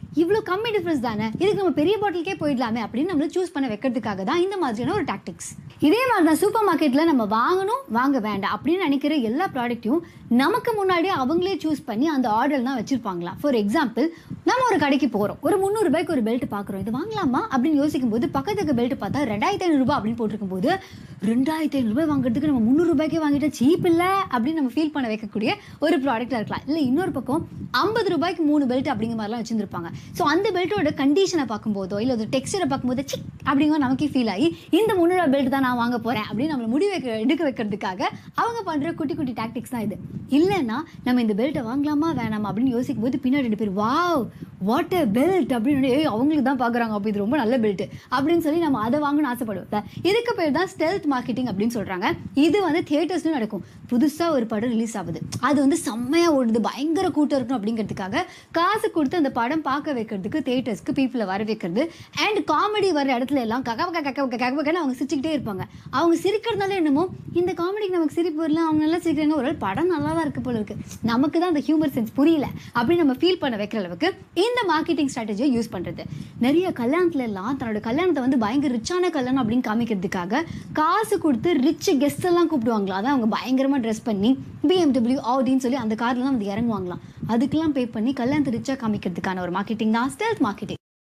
இவ்வளோ கம்மி டிஃப்ரென்ஸ் தானே இதுக்கு நம்ம பெரிய பாட்டிலுக்கே போயிடலாமே அப்படின்னு நம்மள சூஸ் பண்ண வைக்கிறதுக்காக தான் இந்த மாதிரியான ஒரு டாக்டிக்ஸ் இதே மாதிரி தான் சூப்பர் மார்க்கெட்டில் நம்ம வாங்கணும் வாங்க வேண்டாம் அப்படின்னு நினைக்கிற எல்லா ப்ராடக்ட்டையும் நமக்கு முன்னாடியே அவங்களே சூஸ் பண்ணி அந்த ஆர்டர் தான் வச்சிருப்பாங்களா ஃபார் எக்ஸாம்பிள் நம்ம ஒரு கடைக்கு போகிறோம் ஒரு முந்நூறு ரூபாய்க்கு ஒரு பெல்ட் பார்க்குறோம் இது வாங்கலாமா அப்படின்னு யோசிக்கும் போது பக்கத்துக்கு பெல்ட் பார்த்தா ரெண்டாயிரத்தி ஐநூறுரூபா அப்படின்னு போட்டிருக்கும் போது ரெண்டாயிரத்தி ஐநூறுரூபாய் வாங்குறதுக்கு நம்ம முந்நூறு ரூபாய்க்கே வாங்கிட்டா சீப் இல்லை அப்படின்னு நம்ம ஃபீல் பண்ண வைக்கக்கூடிய ஒரு ப்ராடக்டாக இருக்கலாம் இல்லை இன்னொரு பக்கம் ஐம்பது ரூபாய்க்கு மூணு பெல்ட் அப்படிங்கிற மாதிரிலாம் வச்சுருப்பாங்க ஸோ அந்த பெல்ட்டோட கண்டிஷனை பார்க்கும்போதோ இல்லை ஒரு டெக்ஸ்டரை பார்க்கும்போது சிக் அப்படிங்கிற நமக்கே ஃபீல் ஆகி இந்த முந்நூறு பெல்ட் தான் நான் வாங்க போகிறேன் அப்படின்னு நம்மளை முடிவு வைக்க எடுக்க வைக்கிறதுக்காக அவங்க பண்ணுற குட்டி குட்டி டாக்டிக்ஸ் தான் இது இல்லைன்னா நம்ம இந்த பெல்ட்டை வாங்கலாமா வேணாமா அப்படின்னு யோசிக்கும் போது பின்னாடி ரெண்டு பேர் வாவ் வாட் எ பெல்ட் அப்படின்னு ஏய் அவங்களுக்கு தான் பார்க்குறாங்க அப்போ இது ரொம்ப நல்ல பெல்ட் அப்படின்னு சொல்லி நம்ம அதை வாங்கணும்னு ஆசைப்படுவோம் இதுக்கு பேர் தான் ஸ்டெல்த் மார்க்கெட்டிங் அப்படின்னு சொல்கிறாங்க இது வந்து தியேட்டர்ஸ்லையும் நடக்கும் புதுசாக ஒரு படம் ரிலீஸ் ஆகுது அது வந்து செம்மையாக ஓடுது பயங்கர கூட்டம் இருக்கணும் அப்படிங்கிறதுக்காக காசு கொடுத்து அந்த படம் பார்க்க வைக்கிறதுக்கு தியேட்டர்ஸ்க்கு பீப்புளை வர வைக்கிறது அண்ட் காமெடி வர இடத்துல எல்லாம் கக்க கக்க கக்க கக்க கக்கன்னு அவங்க சிரிச்சுக்கிட்டே இருப்பாங்க அவங்க சிரிக்கிறதுனால என்னமோ இந்த காமெடிக்கு நமக்கு சிரிப்பு வரல அவங்க நல்லா சிரிக்கிறாங்க ஒரு வேளை படம் நல்லா தான் இருக்கு போல இருக்கு நமக்கு தான் அந்த ஹியூமர் சென்ஸ் புரியல அப்படின்னு நம்ம ஃபீல் பண்ண வைக்கிற அளவுக்கு இந்த மார்க்கெட்டிங் ஸ்ட்ராட்டஜியை யூஸ் பண்ணுறது நிறைய கல்யாணத்துல எல்லாம் தன்னோட கல்யாணத்தை வந்து பயங்கர ரிச்சான கல்யாணம் அப்படின்னு காமிக்கிறதுக்காக காசு கொடுத்து ரிச் கெஸ்ட் எல்லாம் கூப்பிடுவாங்களா அதான் அவங்க பயங்கரமாக ட்ரெஸ் பண்ணி பிஎம்டபிள்யூ ஆடின்னு சொல்லி அந்த கார்லாம் வந்து இறங்குவாங்களாம் அதுக்கெல்லாம் பே பண்ணி கல்யாணத்தை ரிச்சாக காமிக்கிறதுக்கான ஒரு மார்க்கெட்டிங் தான் ஸ்டெல்த் மார்க்கெட்டிங்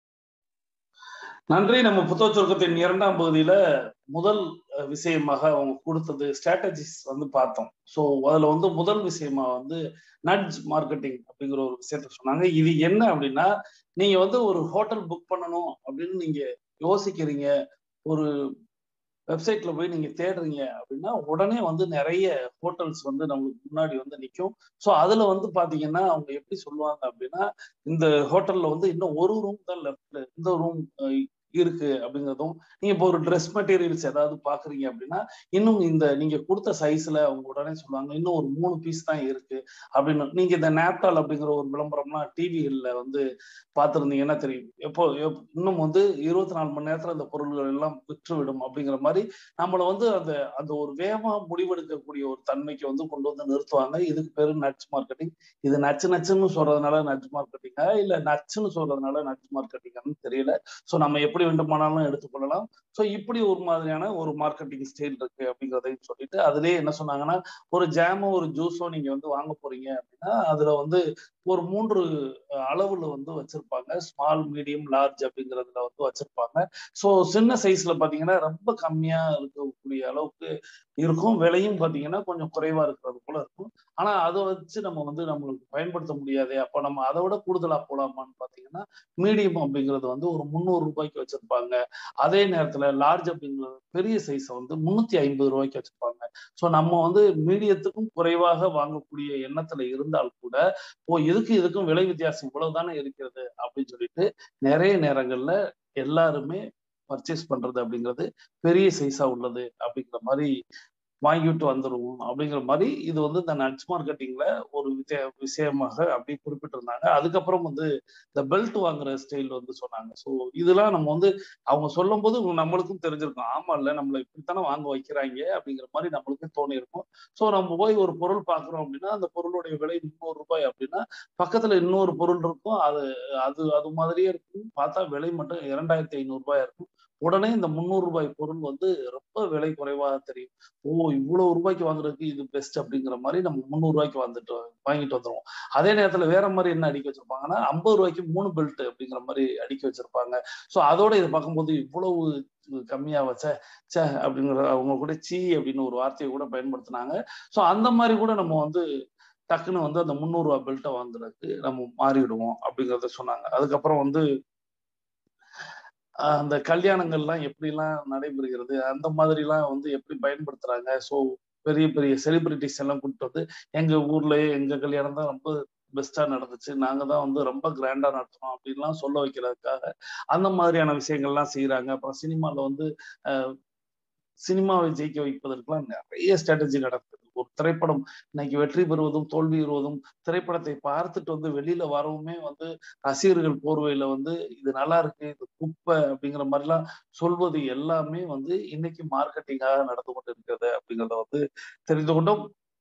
நன்றி நம்ம புத்தக சுருக்கத்தின் இரண்டாம் பகுதியில முதல் அஹ், விஷயமாக அவங்க கொடுத்தது ஸ்ட்ராட்டஜிஸ் வந்து பார்த்தோம் ஸோ அதுல வந்து முதல் விஷயமா வந்து நட்ஜ் மார்க்கெட்டிங் அப்படிங்கிற ஒரு விஷயத்த சொன்னாங்க இது என்ன அப்படின்னா நீங்க வந்து ஒரு ஹோட்டல் புக் பண்ணணும் அப்படின்னு நீங்க யோசிக்கிறீங்க ஒரு வெப்சைட்ல போய் நீங்க தேடுறீங்க அப்படின்னா உடனே வந்து நிறைய ஹோட்டல்ஸ் வந்து நம்மளுக்கு முன்னாடி வந்து நிற்கும் ஸோ அதுல வந்து பாத்தீங்கன்னா அவங்க எப்படி சொல்லுவாங்க அப்படின்னா இந்த ஹோட்டல்ல வந்து இன்னும் ஒரு ரூம் தான் லெஃப்ட்ல இந்த ரூம் இருக்கு அப்படிங்கிறதும் நீங்க இப்போ ஒரு ட்ரெஸ் மெட்டீரியல்ஸ் ஏதாவது பாக்குறீங்க அப்படின்னா இன்னும் இந்த நீங்க கொடுத்த சைஸ்ல அவங்க உடனே சொல்லுவாங்க இன்னும் ஒரு மூணு பீஸ் தான் இருக்கு அப்படின்னு நீங்க இந்த நேப்டால் அப்படிங்கிற ஒரு விளம்பரம்லாம் டிவிகள்ல வந்து பார்த்துருந்தீங்கன்னா தெரியும் எப்போ எப்- இன்னும் வந்து இருபத்தி நாலு மணி நேரத்துல அந்த பொருள்கள் எல்லாம் விற்று விடும் அப்படிங்கிற மாதிரி நம்மள வந்து அந்த அந்த ஒரு வேகமா முடிவெடுக்கக்கூடிய ஒரு தன்மைக்கு வந்து கொண்டு வந்து நிறுத்துவாங்க இதுக்கு பேரு நட்ஸ் மார்க்கெட்டிங் இது நச்சு நச்சுன்னு சொல்றதுனால நட்ஸ் மார்க்கெட்டிங்கா இல்ல நச்சுன்னு சொல்றதுனால நட்ஸ் மார்க்கெட்டிங்கான்னு தெரியல ஸோ நம்ம எப்படி வேண்டுமானாலும் எடுத்துக்கொள்ளலாம் ஸோ இப்படி ஒரு மாதிரியான ஒரு மார்க்கெட்டிங் ஸ்டைல் இருக்கு அப்படிங்கிறதையும் சொல்லிட்டு அதுலயே என்ன சொன்னாங்கன்னா ஒரு ஜாமோ ஒரு ஜூஸோ நீங்க வந்து வாங்க போறீங்க அப்படின்னா அதுல வந்து ஒரு மூன்று அஹ், அளவுல வந்து வச்சிருப்பாங்க ஸ்மால் மீடியம் லார்ஜ் அப்படிங்கறதுல வந்து வச்சிருப்பாங்க ஸோ சின்ன சைஸ்ல பாத்தீங்கன்னா ரொம்ப கம்மியா இருக்கக்கூடிய அளவுக்கு இருக்கும் விலையும் பாத்தீங்கன்னா கொஞ்சம் குறைவா இருக்கிறது போல இருக்கும் ஆனா அதை வச்சு நம்ம வந்து நம்மளுக்கு பயன்படுத்த முடியாதே அப்ப நம்ம அதை விட கூடுதலா போலாமான்னு பாத்தீங்கன்னா மீடியம் அப்படிங்கிறது வந்து ஒரு முந்நூறு ரூபாய்க்கு வச்சிருப்பாங்க அதே நேரத்துல லார்ஜ் அப்படிங்கிறது பெரிய சைஸை வந்து முன்னூத்தி ஐம்பது ரூபாய்க்கு வச்சிருப்பாங்க ஸோ நம்ம வந்து மீடியத்துக்கும் குறைவாக வாங்கக்கூடிய எண்ணத்துல இருந்தால் கூட ஓ இதுக்கு இதுக்கும் விலை வித்தியாசம் இவ்வளவுதானே இருக்கிறது அப்படின்னு சொல்லிட்டு நிறைய நேரங்கள்ல எல்லாருமே பர்ச்சேஸ் பண்றது அப்படிங்கிறது பெரிய சைஸா உள்ளது அப்படிங்கிற மாதிரி வாங்கிட்டு வந்துருவோம் அப்படிங்கிற மாதிரி இது வந்து இந்த நட்ஸ் மார்க்கெட்டிங்ல ஒரு வித்திய விஷயமாக அப்படி குறிப்பிட்டிருந்தாங்க அதுக்கப்புறம் வந்து இந்த பெல்ட் வாங்குற ஸ்டைல் வந்து சொன்னாங்க ஸோ இதெல்லாம் நம்ம வந்து அவங்க சொல்லும் போது நம்மளுக்கும் தெரிஞ்சிருக்கும் ஆமா இல்ல நம்மளை இப்படித்தானே வாங்க வைக்கிறாங்க அப்படிங்கிற மாதிரி நம்மளுக்கும் தோணி இருக்கும் ஸோ நம்ம போய் ஒரு பொருள் பார்க்குறோம் அப்படின்னா அந்த பொருளுடைய விலை முந்நூறு ரூபாய் அப்படின்னா பக்கத்துல இன்னொரு பொருள் இருக்கும் அது அது அது மாதிரியே இருக்கும் பார்த்தா விலை மட்டும் இரண்டாயிரத்தி ஐநூறு ரூபாய் இருக்கும் உடனே இந்த முந்நூறு ரூபாய் பொருள் வந்து ரொம்ப விலை குறைவாக தெரியும் ஓ இவ்வளவு ரூபாய்க்கு வாங்குறதுக்கு இது பெஸ்ட் அப்படிங்கிற மாதிரி நம்ம முந்நூறு ரூபாய்க்கு வந்துட்டு வாங்கிட்டு வந்துருவோம் அதே நேரத்துல வேற மாதிரி என்ன அடிக்க வச்சிருப்பாங்கன்னா ஐம்பது ரூபாய்க்கு மூணு பெல்ட் அப்படிங்கிற மாதிரி அடிக்க வச்சிருப்பாங்க ஸோ அதோட இதை பார்க்கும்போது இவ்வளவு கம்மியா வச்ச சே அப்படிங்கிற அவங்க கூட சீ அப்படின்னு ஒரு வார்த்தையை கூட பயன்படுத்தினாங்க ஸோ அந்த மாதிரி கூட நம்ம வந்து டக்குன்னு வந்து அந்த முந்நூறு ரூபாய் பெல்ட்டை வாங்குறதுக்கு நம்ம மாறிடுவோம் அப்படிங்கிறத சொன்னாங்க அதுக்கப்புறம் வந்து ஆஹ் அந்த கல்யாணங்கள்லாம் எப்படிலாம் நடைபெறுகிறது அந்த மாதிரிலாம் வந்து எப்படி பயன்படுத்துறாங்க ஸோ பெரிய பெரிய செலிபிரிட்டிஸ் எல்லாம் கூப்பிட்டு வந்து எங்க ஊர்லயே எங்க கல்யாணம் தான் ரொம்ப பெஸ்டா நடந்துச்சு நாங்க தான் வந்து ரொம்ப கிராண்டா நடத்துறோம் அப்படின்லாம் சொல்ல வைக்கிறதுக்காக அந்த மாதிரியான விஷயங்கள்லாம் செய்யறாங்க அப்புறம் சினிமால வந்து ஆஹ் சினிமாவை ஜெயிக்க வைப்பதற்கெல்லாம் நிறைய ஸ்ட்ராட்டஜி நடக்குது ஒரு திரைப்படம் இன்னைக்கு வெற்றி பெறுவதும் தோல்வி பெறுவதும் திரைப்படத்தை பார்த்துட்டு வந்து வெளியில வரவுமே வந்து ரசிகர்கள் போர்வையில வந்து இது நல்லா இருக்கு இது குப்பை அப்படிங்கிற மாதிரிலாம் சொல்வது எல்லாமே வந்து இன்னைக்கு மார்க்கெட்டிங்காக நடந்து கொண்டு இருக்கிறது அப்படிங்கிறத வந்து தெரிந்து கொண்டோம்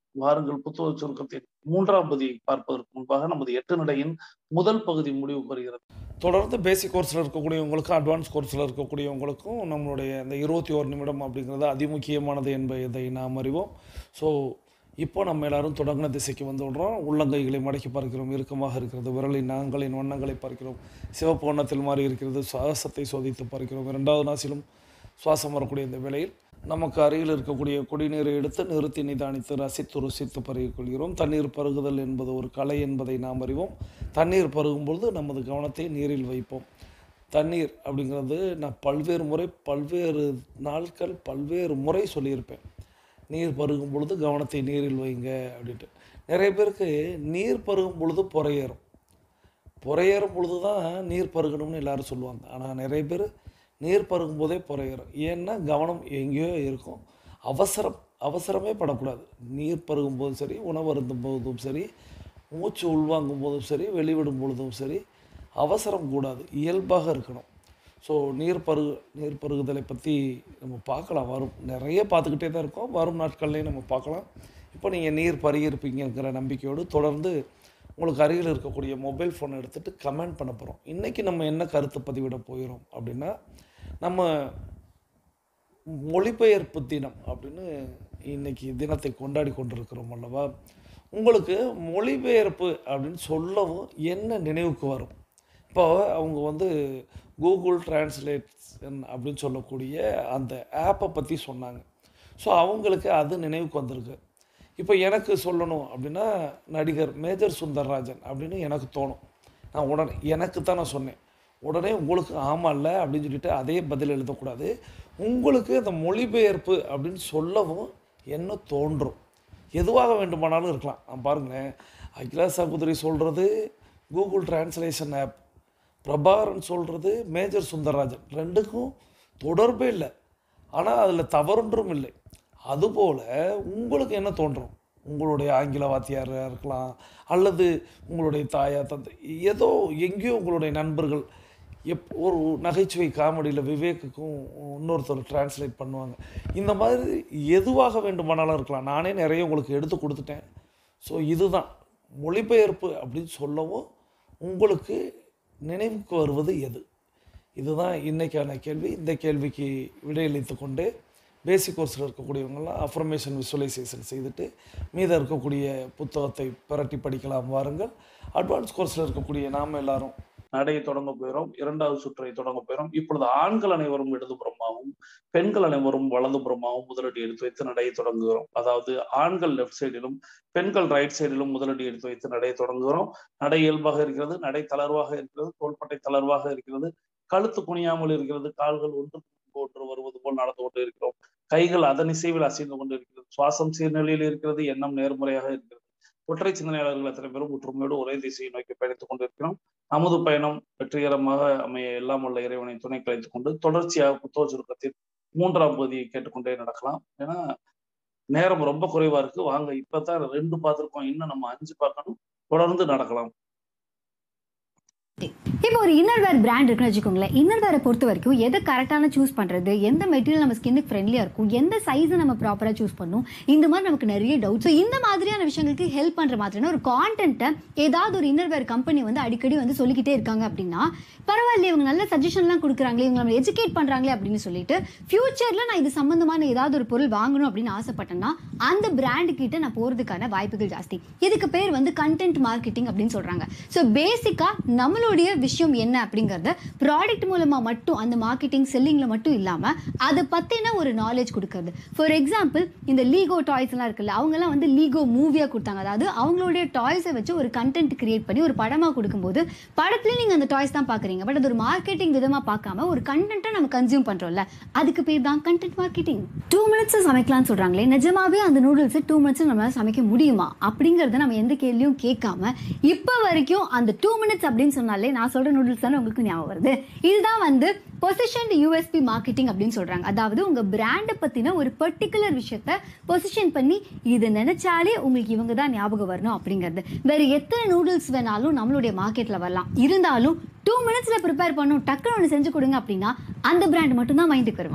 வாருங்கள் புத்தக சுருக்கத்தின் மூன்றாம் பகுதியை பார்ப்பதற்கு முன்பாக நமது எட்டு நடையின் முதல் பகுதி முடிவு பெறுகிறது தொடர்ந்து பேசிக் கோர்ஸில் இருக்கக்கூடியவங்களுக்கும் அட்வான்ஸ் கோர்ஸில் இருக்கக்கூடியவங்களுக்கும் நம்மளுடைய இந்த இருபத்தி ஒரு நிமிடம் அப்படிங்கிறது அதிமுக்கியமானது என்பதை நாம் அறிவோம் ஸோ இப்போ நம்ம எல்லாரும் தொடங்கின திசைக்கு வந்து விடுறோம் உள்ளங்கைகளை மடக்கி பார்க்கிறோம் இறுக்கமாக இருக்கிறது விரலின் நாங்களின் வண்ணங்களை பார்க்கிறோம் சிவப்பு வண்ணத்தில் மாறி இருக்கிறது சுவாசத்தை சோதித்து பார்க்கிறோம் இரண்டாவது நாசிலும் சுவாசம் வரக்கூடிய இந்த வேளையில் நமக்கு அருகில் இருக்கக்கூடிய குடிநீரை எடுத்து நிறுத்தி நிதானித்து ரசித்து ருசித்து பருகிக் கொள்கிறோம் தண்ணீர் பருகுதல் என்பது ஒரு கலை என்பதை நாம் அறிவோம் தண்ணீர் பருகும்பொழுது நமது கவனத்தை நீரில் வைப்போம் தண்ணீர் அப்படிங்கிறது நான் பல்வேறு முறை பல்வேறு நாட்கள் பல்வேறு முறை சொல்லியிருப்பேன் நீர் பருகும் பொழுது கவனத்தை நீரில் வைங்க அப்படின்ட்டு நிறைய பேருக்கு நீர் பருகும் பொழுது புறையேறும் புறையேறும் பொழுது தான் நீர் பருகணும்னு எல்லாரும் சொல்லுவாங்க ஆனால் நிறைய பேர் நீர் பருகும் போதே புறையேறும் ஏன்னா கவனம் எங்கேயோ இருக்கும் அவசரம் அவசரமே படக்கூடாது நீர் பருகும் போதும் சரி உணவு அருந்தும் போதும் சரி மூச்சு உள்வாங்கும் போதும் சரி வெளிவிடும் பொழுதும் சரி அவசரம் கூடாது இயல்பாக இருக்கணும் ஸோ நீர் பருகு நீர் பருகுதலை பற்றி நம்ம பார்க்கலாம் வரும் நிறைய பார்த்துக்கிட்டே தான் இருக்கோம் வரும் நாட்கள்லேயும் நம்ம பார்க்கலாம் இப்போ நீங்கள் நீர் பருகியிருப்பீங்கிற நம்பிக்கையோடு தொடர்ந்து உங்களுக்கு அருகில் இருக்கக்கூடிய மொபைல் ஃபோனை எடுத்துகிட்டு கமெண்ட் பண்ண போகிறோம் இன்றைக்கி நம்ம என்ன கருத்து பதிவிட போகிறோம் அப்படின்னா நம்ம மொழிபெயர்ப்பு தினம் அப்படின்னு இன்னைக்கு தினத்தை கொண்டாடி கொண்டிருக்கிறோம் அல்லவா உங்களுக்கு மொழிபெயர்ப்பு அப்படின்னு சொல்லவும் என்ன நினைவுக்கு வரும் இப்போ அவங்க வந்து கூகுள் டிரான்ஸ்லேஷன் அப்படின்னு சொல்லக்கூடிய அந்த ஆப்பை பற்றி சொன்னாங்க ஸோ அவங்களுக்கு அது நினைவுக்கு வந்திருக்கு இப்போ எனக்கு சொல்லணும் அப்படின்னா நடிகர் மேஜர் சுந்தர்ராஜன் அப்படின்னு எனக்கு தோணும் நான் உடனே எனக்கு தான் நான் சொன்னேன் உடனே உங்களுக்கு ஆமாம்ல அப்படின்னு சொல்லிட்டு அதே பதில் எழுதக்கூடாது உங்களுக்கு அந்த மொழிபெயர்ப்பு அப்படின்னு சொல்லவும் என்ன தோன்றும் எதுவாக வேண்டுமானாலும் இருக்கலாம் நான் பாருங்களேன் அகிலா சகோதரி சொல்கிறது கூகுள் டிரான்ஸ்லேஷன் ஆப் பிரபாகரன் சொல்கிறது மேஜர் சுந்தரராஜன் ரெண்டுக்கும் தொடர்பே இல்லை ஆனால் அதில் தவறொன்றும் இல்லை அதுபோல் உங்களுக்கு என்ன தோன்றும் உங்களுடைய ஆங்கில வாத்தியாராக இருக்கலாம் அல்லது உங்களுடைய தாயா தந்தை ஏதோ எங்கேயோ உங்களுடைய நண்பர்கள் எப் ஒரு நகைச்சுவை காமெடியில் விவேக்குக்கும் இன்னொருத்தர் டிரான்ஸ்லேட் பண்ணுவாங்க இந்த மாதிரி எதுவாக வேண்டுமானாலும் இருக்கலாம் நானே நிறைய உங்களுக்கு எடுத்து கொடுத்துட்டேன் ஸோ இதுதான் மொழிபெயர்ப்பு அப்படின்னு சொல்லவும் உங்களுக்கு நினைவுக்கு வருவது எது இதுதான் இன்றைக்கான கேள்வி இந்த கேள்விக்கு விடையளித்து கொண்டு பேசிக் கோர்ஸில் இருக்கக்கூடியவங்கெல்லாம் அஃபர்மேஷன் விசுவலைசேஷன் செய்துட்டு மீதம் இருக்கக்கூடிய புத்தகத்தை பிரட்டி படிக்கலாம் வாருங்கள் அட்வான்ஸ் கோர்ஸில் இருக்கக்கூடிய நாம் எல்லாரும் நடையை தொடங்க போகிறோம் இரண்டாவது சுற்றை தொடங்க போகிறோம் இப்பொழுது ஆண்கள் அனைவரும் இடதுபுறமாகவும் பெண்கள் அனைவரும் வலதுபுறமாகவும் முதலடி எடுத்து வைத்து நடையை தொடங்குகிறோம் அதாவது ஆண்கள் லெஃப்ட் சைடிலும் பெண்கள் ரைட் சைடிலும் முதலடி எடுத்து வைத்து நடையை தொடங்குகிறோம் நடை இயல்பாக இருக்கிறது நடை தளர்வாக இருக்கிறது தோள்பட்டை தளர்வாக இருக்கிறது கழுத்து குனியாமல் இருக்கிறது கால்கள் ஒன்று ஒன்று வருவது போல் நடந்து கொண்டு இருக்கிறோம் கைகள் அதன் இசைவில் அசைந்து கொண்டு இருக்கிறது சுவாசம் சீர்நிலையில் இருக்கிறது எண்ணம் நேர்முறையாக இருக்கிறது ஒற்றை சிந்தனையாளர்கள் அத்தனை பேரும் ஒற்றுமையோடு ஒரே திசையை நோக்கி பயணித்துக் கொண்டிருக்கிறோம் நமது பயணம் வெற்றிகரமாக அமைய எல்லாம் உள்ள இறைவனை துணை கலைத்துக் கொண்டு தொடர்ச்சியாக புத்தக சுருக்கத்தில் மூன்றாம் பகுதியை கேட்டுக்கொண்டே நடக்கலாம் ஏன்னா நேரம் ரொம்ப குறைவா இருக்கு வாங்க இப்பதான் ரெண்டு பார்த்திருக்கோம் இன்னும் நம்ம அஞ்சு பார்க்கணும் தொடர்ந்து நடக்கலாம் இப்போ ஒரு இன்னர் வேர் பிராண்ட் இருக்குன்னு வச்சுக்கோங்களேன் இன்னர் வேரை பொறுத்த வரைக்கும் எதை கரெக்டான சூஸ் பண்ணுறது எந்த மெட்டீரியல் நம்ம ஸ்கின்னுக்கு ஃப்ரெண்ட்லியாக இருக்கும் எந்த சைஸை நம்ம ப்ராப்பராக சூஸ் பண்ணணும் இந்த மாதிரி நமக்கு நிறைய டவுட் ஸோ இந்த மாதிரியான விஷயங்களுக்கு ஹெல்ப் பண்ணுற மாதிரியான ஒரு கான்டென்ட்டை ஏதாவது ஒரு இன்னர் வேர் கம்பெனி வந்து அடிக்கடி வந்து சொல்லிக்கிட்டே இருக்காங்க அப்படின்னா பரவாயில்ல இவங்க நல்ல சஜஷன்லாம் கொடுக்குறாங்களே இவங்க நம்ம எஜுகேட் பண்ணுறாங்களே அப்படின்னு சொல்லிட்டு ஃபியூச்சரில் நான் இது சம்மந்தமான ஏதாவது ஒரு பொருள் வாங்கணும் அப்படின்னு ஆசைப்பட்டேன்னா அந்த பிராண்டு கிட்ட நான் போகிறதுக்கான வாய்ப்புகள் ஜாஸ்தி இதுக்கு பேர் வந்து கண்டென்ட் மார்க்கெட்டிங் அப்படின்னு சொல்கிறாங்க ஸோ பேசிக்காக நம்மளுடைய விஷயம் என்ன அப்படிங்கிறத ப்ராடக்ட் மூலமாக மட்டும் அந்த மார்க்கெட்டிங் செல்லிங்கில் மட்டும் இல்லாமல் அதை பற்றின ஒரு நாலேஜ் கொடுக்கறது ஃபார் எக்ஸாம்பிள் இந்த லீகோ டாய்ஸ்லாம் இருக்குல்ல அவங்கெல்லாம் வந்து லீகோ மூவியாக கொடுத்தாங்க அதாவது அவங்களுடைய டாய்ஸை வச்சு ஒரு கண்டென்ட் கிரியேட் பண்ணி ஒரு படமாக கொடுக்கும்போது படத்துலேயும் நீங்கள் அந்த டாய்ஸ் தான் பார்க்குறீங்க பட் அது ஒரு மார்க்கெட்டிங் விதமாக பார்க்காம ஒரு கண்டென்ட்டை நம்ம கன்சியூம் பண்ணுறோம்ல அதுக்கு பேர் தான் கண்டென்ட் மார்க்கெட்டிங் டூ மினிட்ஸ் சமைக்கலாம்னு சொல்கிறாங்களே நிஜமாவே அந்த நூடுல்ஸை டூ மினிட்ஸ் நம்மளால சமைக்க முடியுமா அப்படிங்கிறத நம்ம எந்த கேள்வியும் கேட்காம இப்போ வரைக்கும் அந்த டூ மினிட்ஸ் அப்படின்னு சொன்னாலே நான் சொல்கிற நூடுல்ஸ் தானே உங்களுக்கு ஞாபகம் வருது இதுதான் வந்து பொசிஷன் யூஎஸ்பி மார்க்கெட்டிங் அப்படின்னு சொல்கிறாங்க அதாவது உங்கள் பிராண்டை பற்றின ஒரு பர்டிகுலர் விஷயத்த பொசிஷன் பண்ணி இதை நினைச்சாலே உங்களுக்கு இவங்க தான் ஞாபகம் வரணும் அப்படிங்கிறது வேறு எத்தனை நூடுல்ஸ் வேணாலும் நம்மளுடைய மார்க்கெட்டில் வரலாம் இருந்தாலும் டூ மினிட்ஸில் ப்ரிப்பேர் பண்ணும் டக்குன்னு ஒன்று செஞ்சு கொடுங்க அப்படின்னா அந்த பிராண்ட் மட்டும்தான் மைண்டுக்கு வருவான்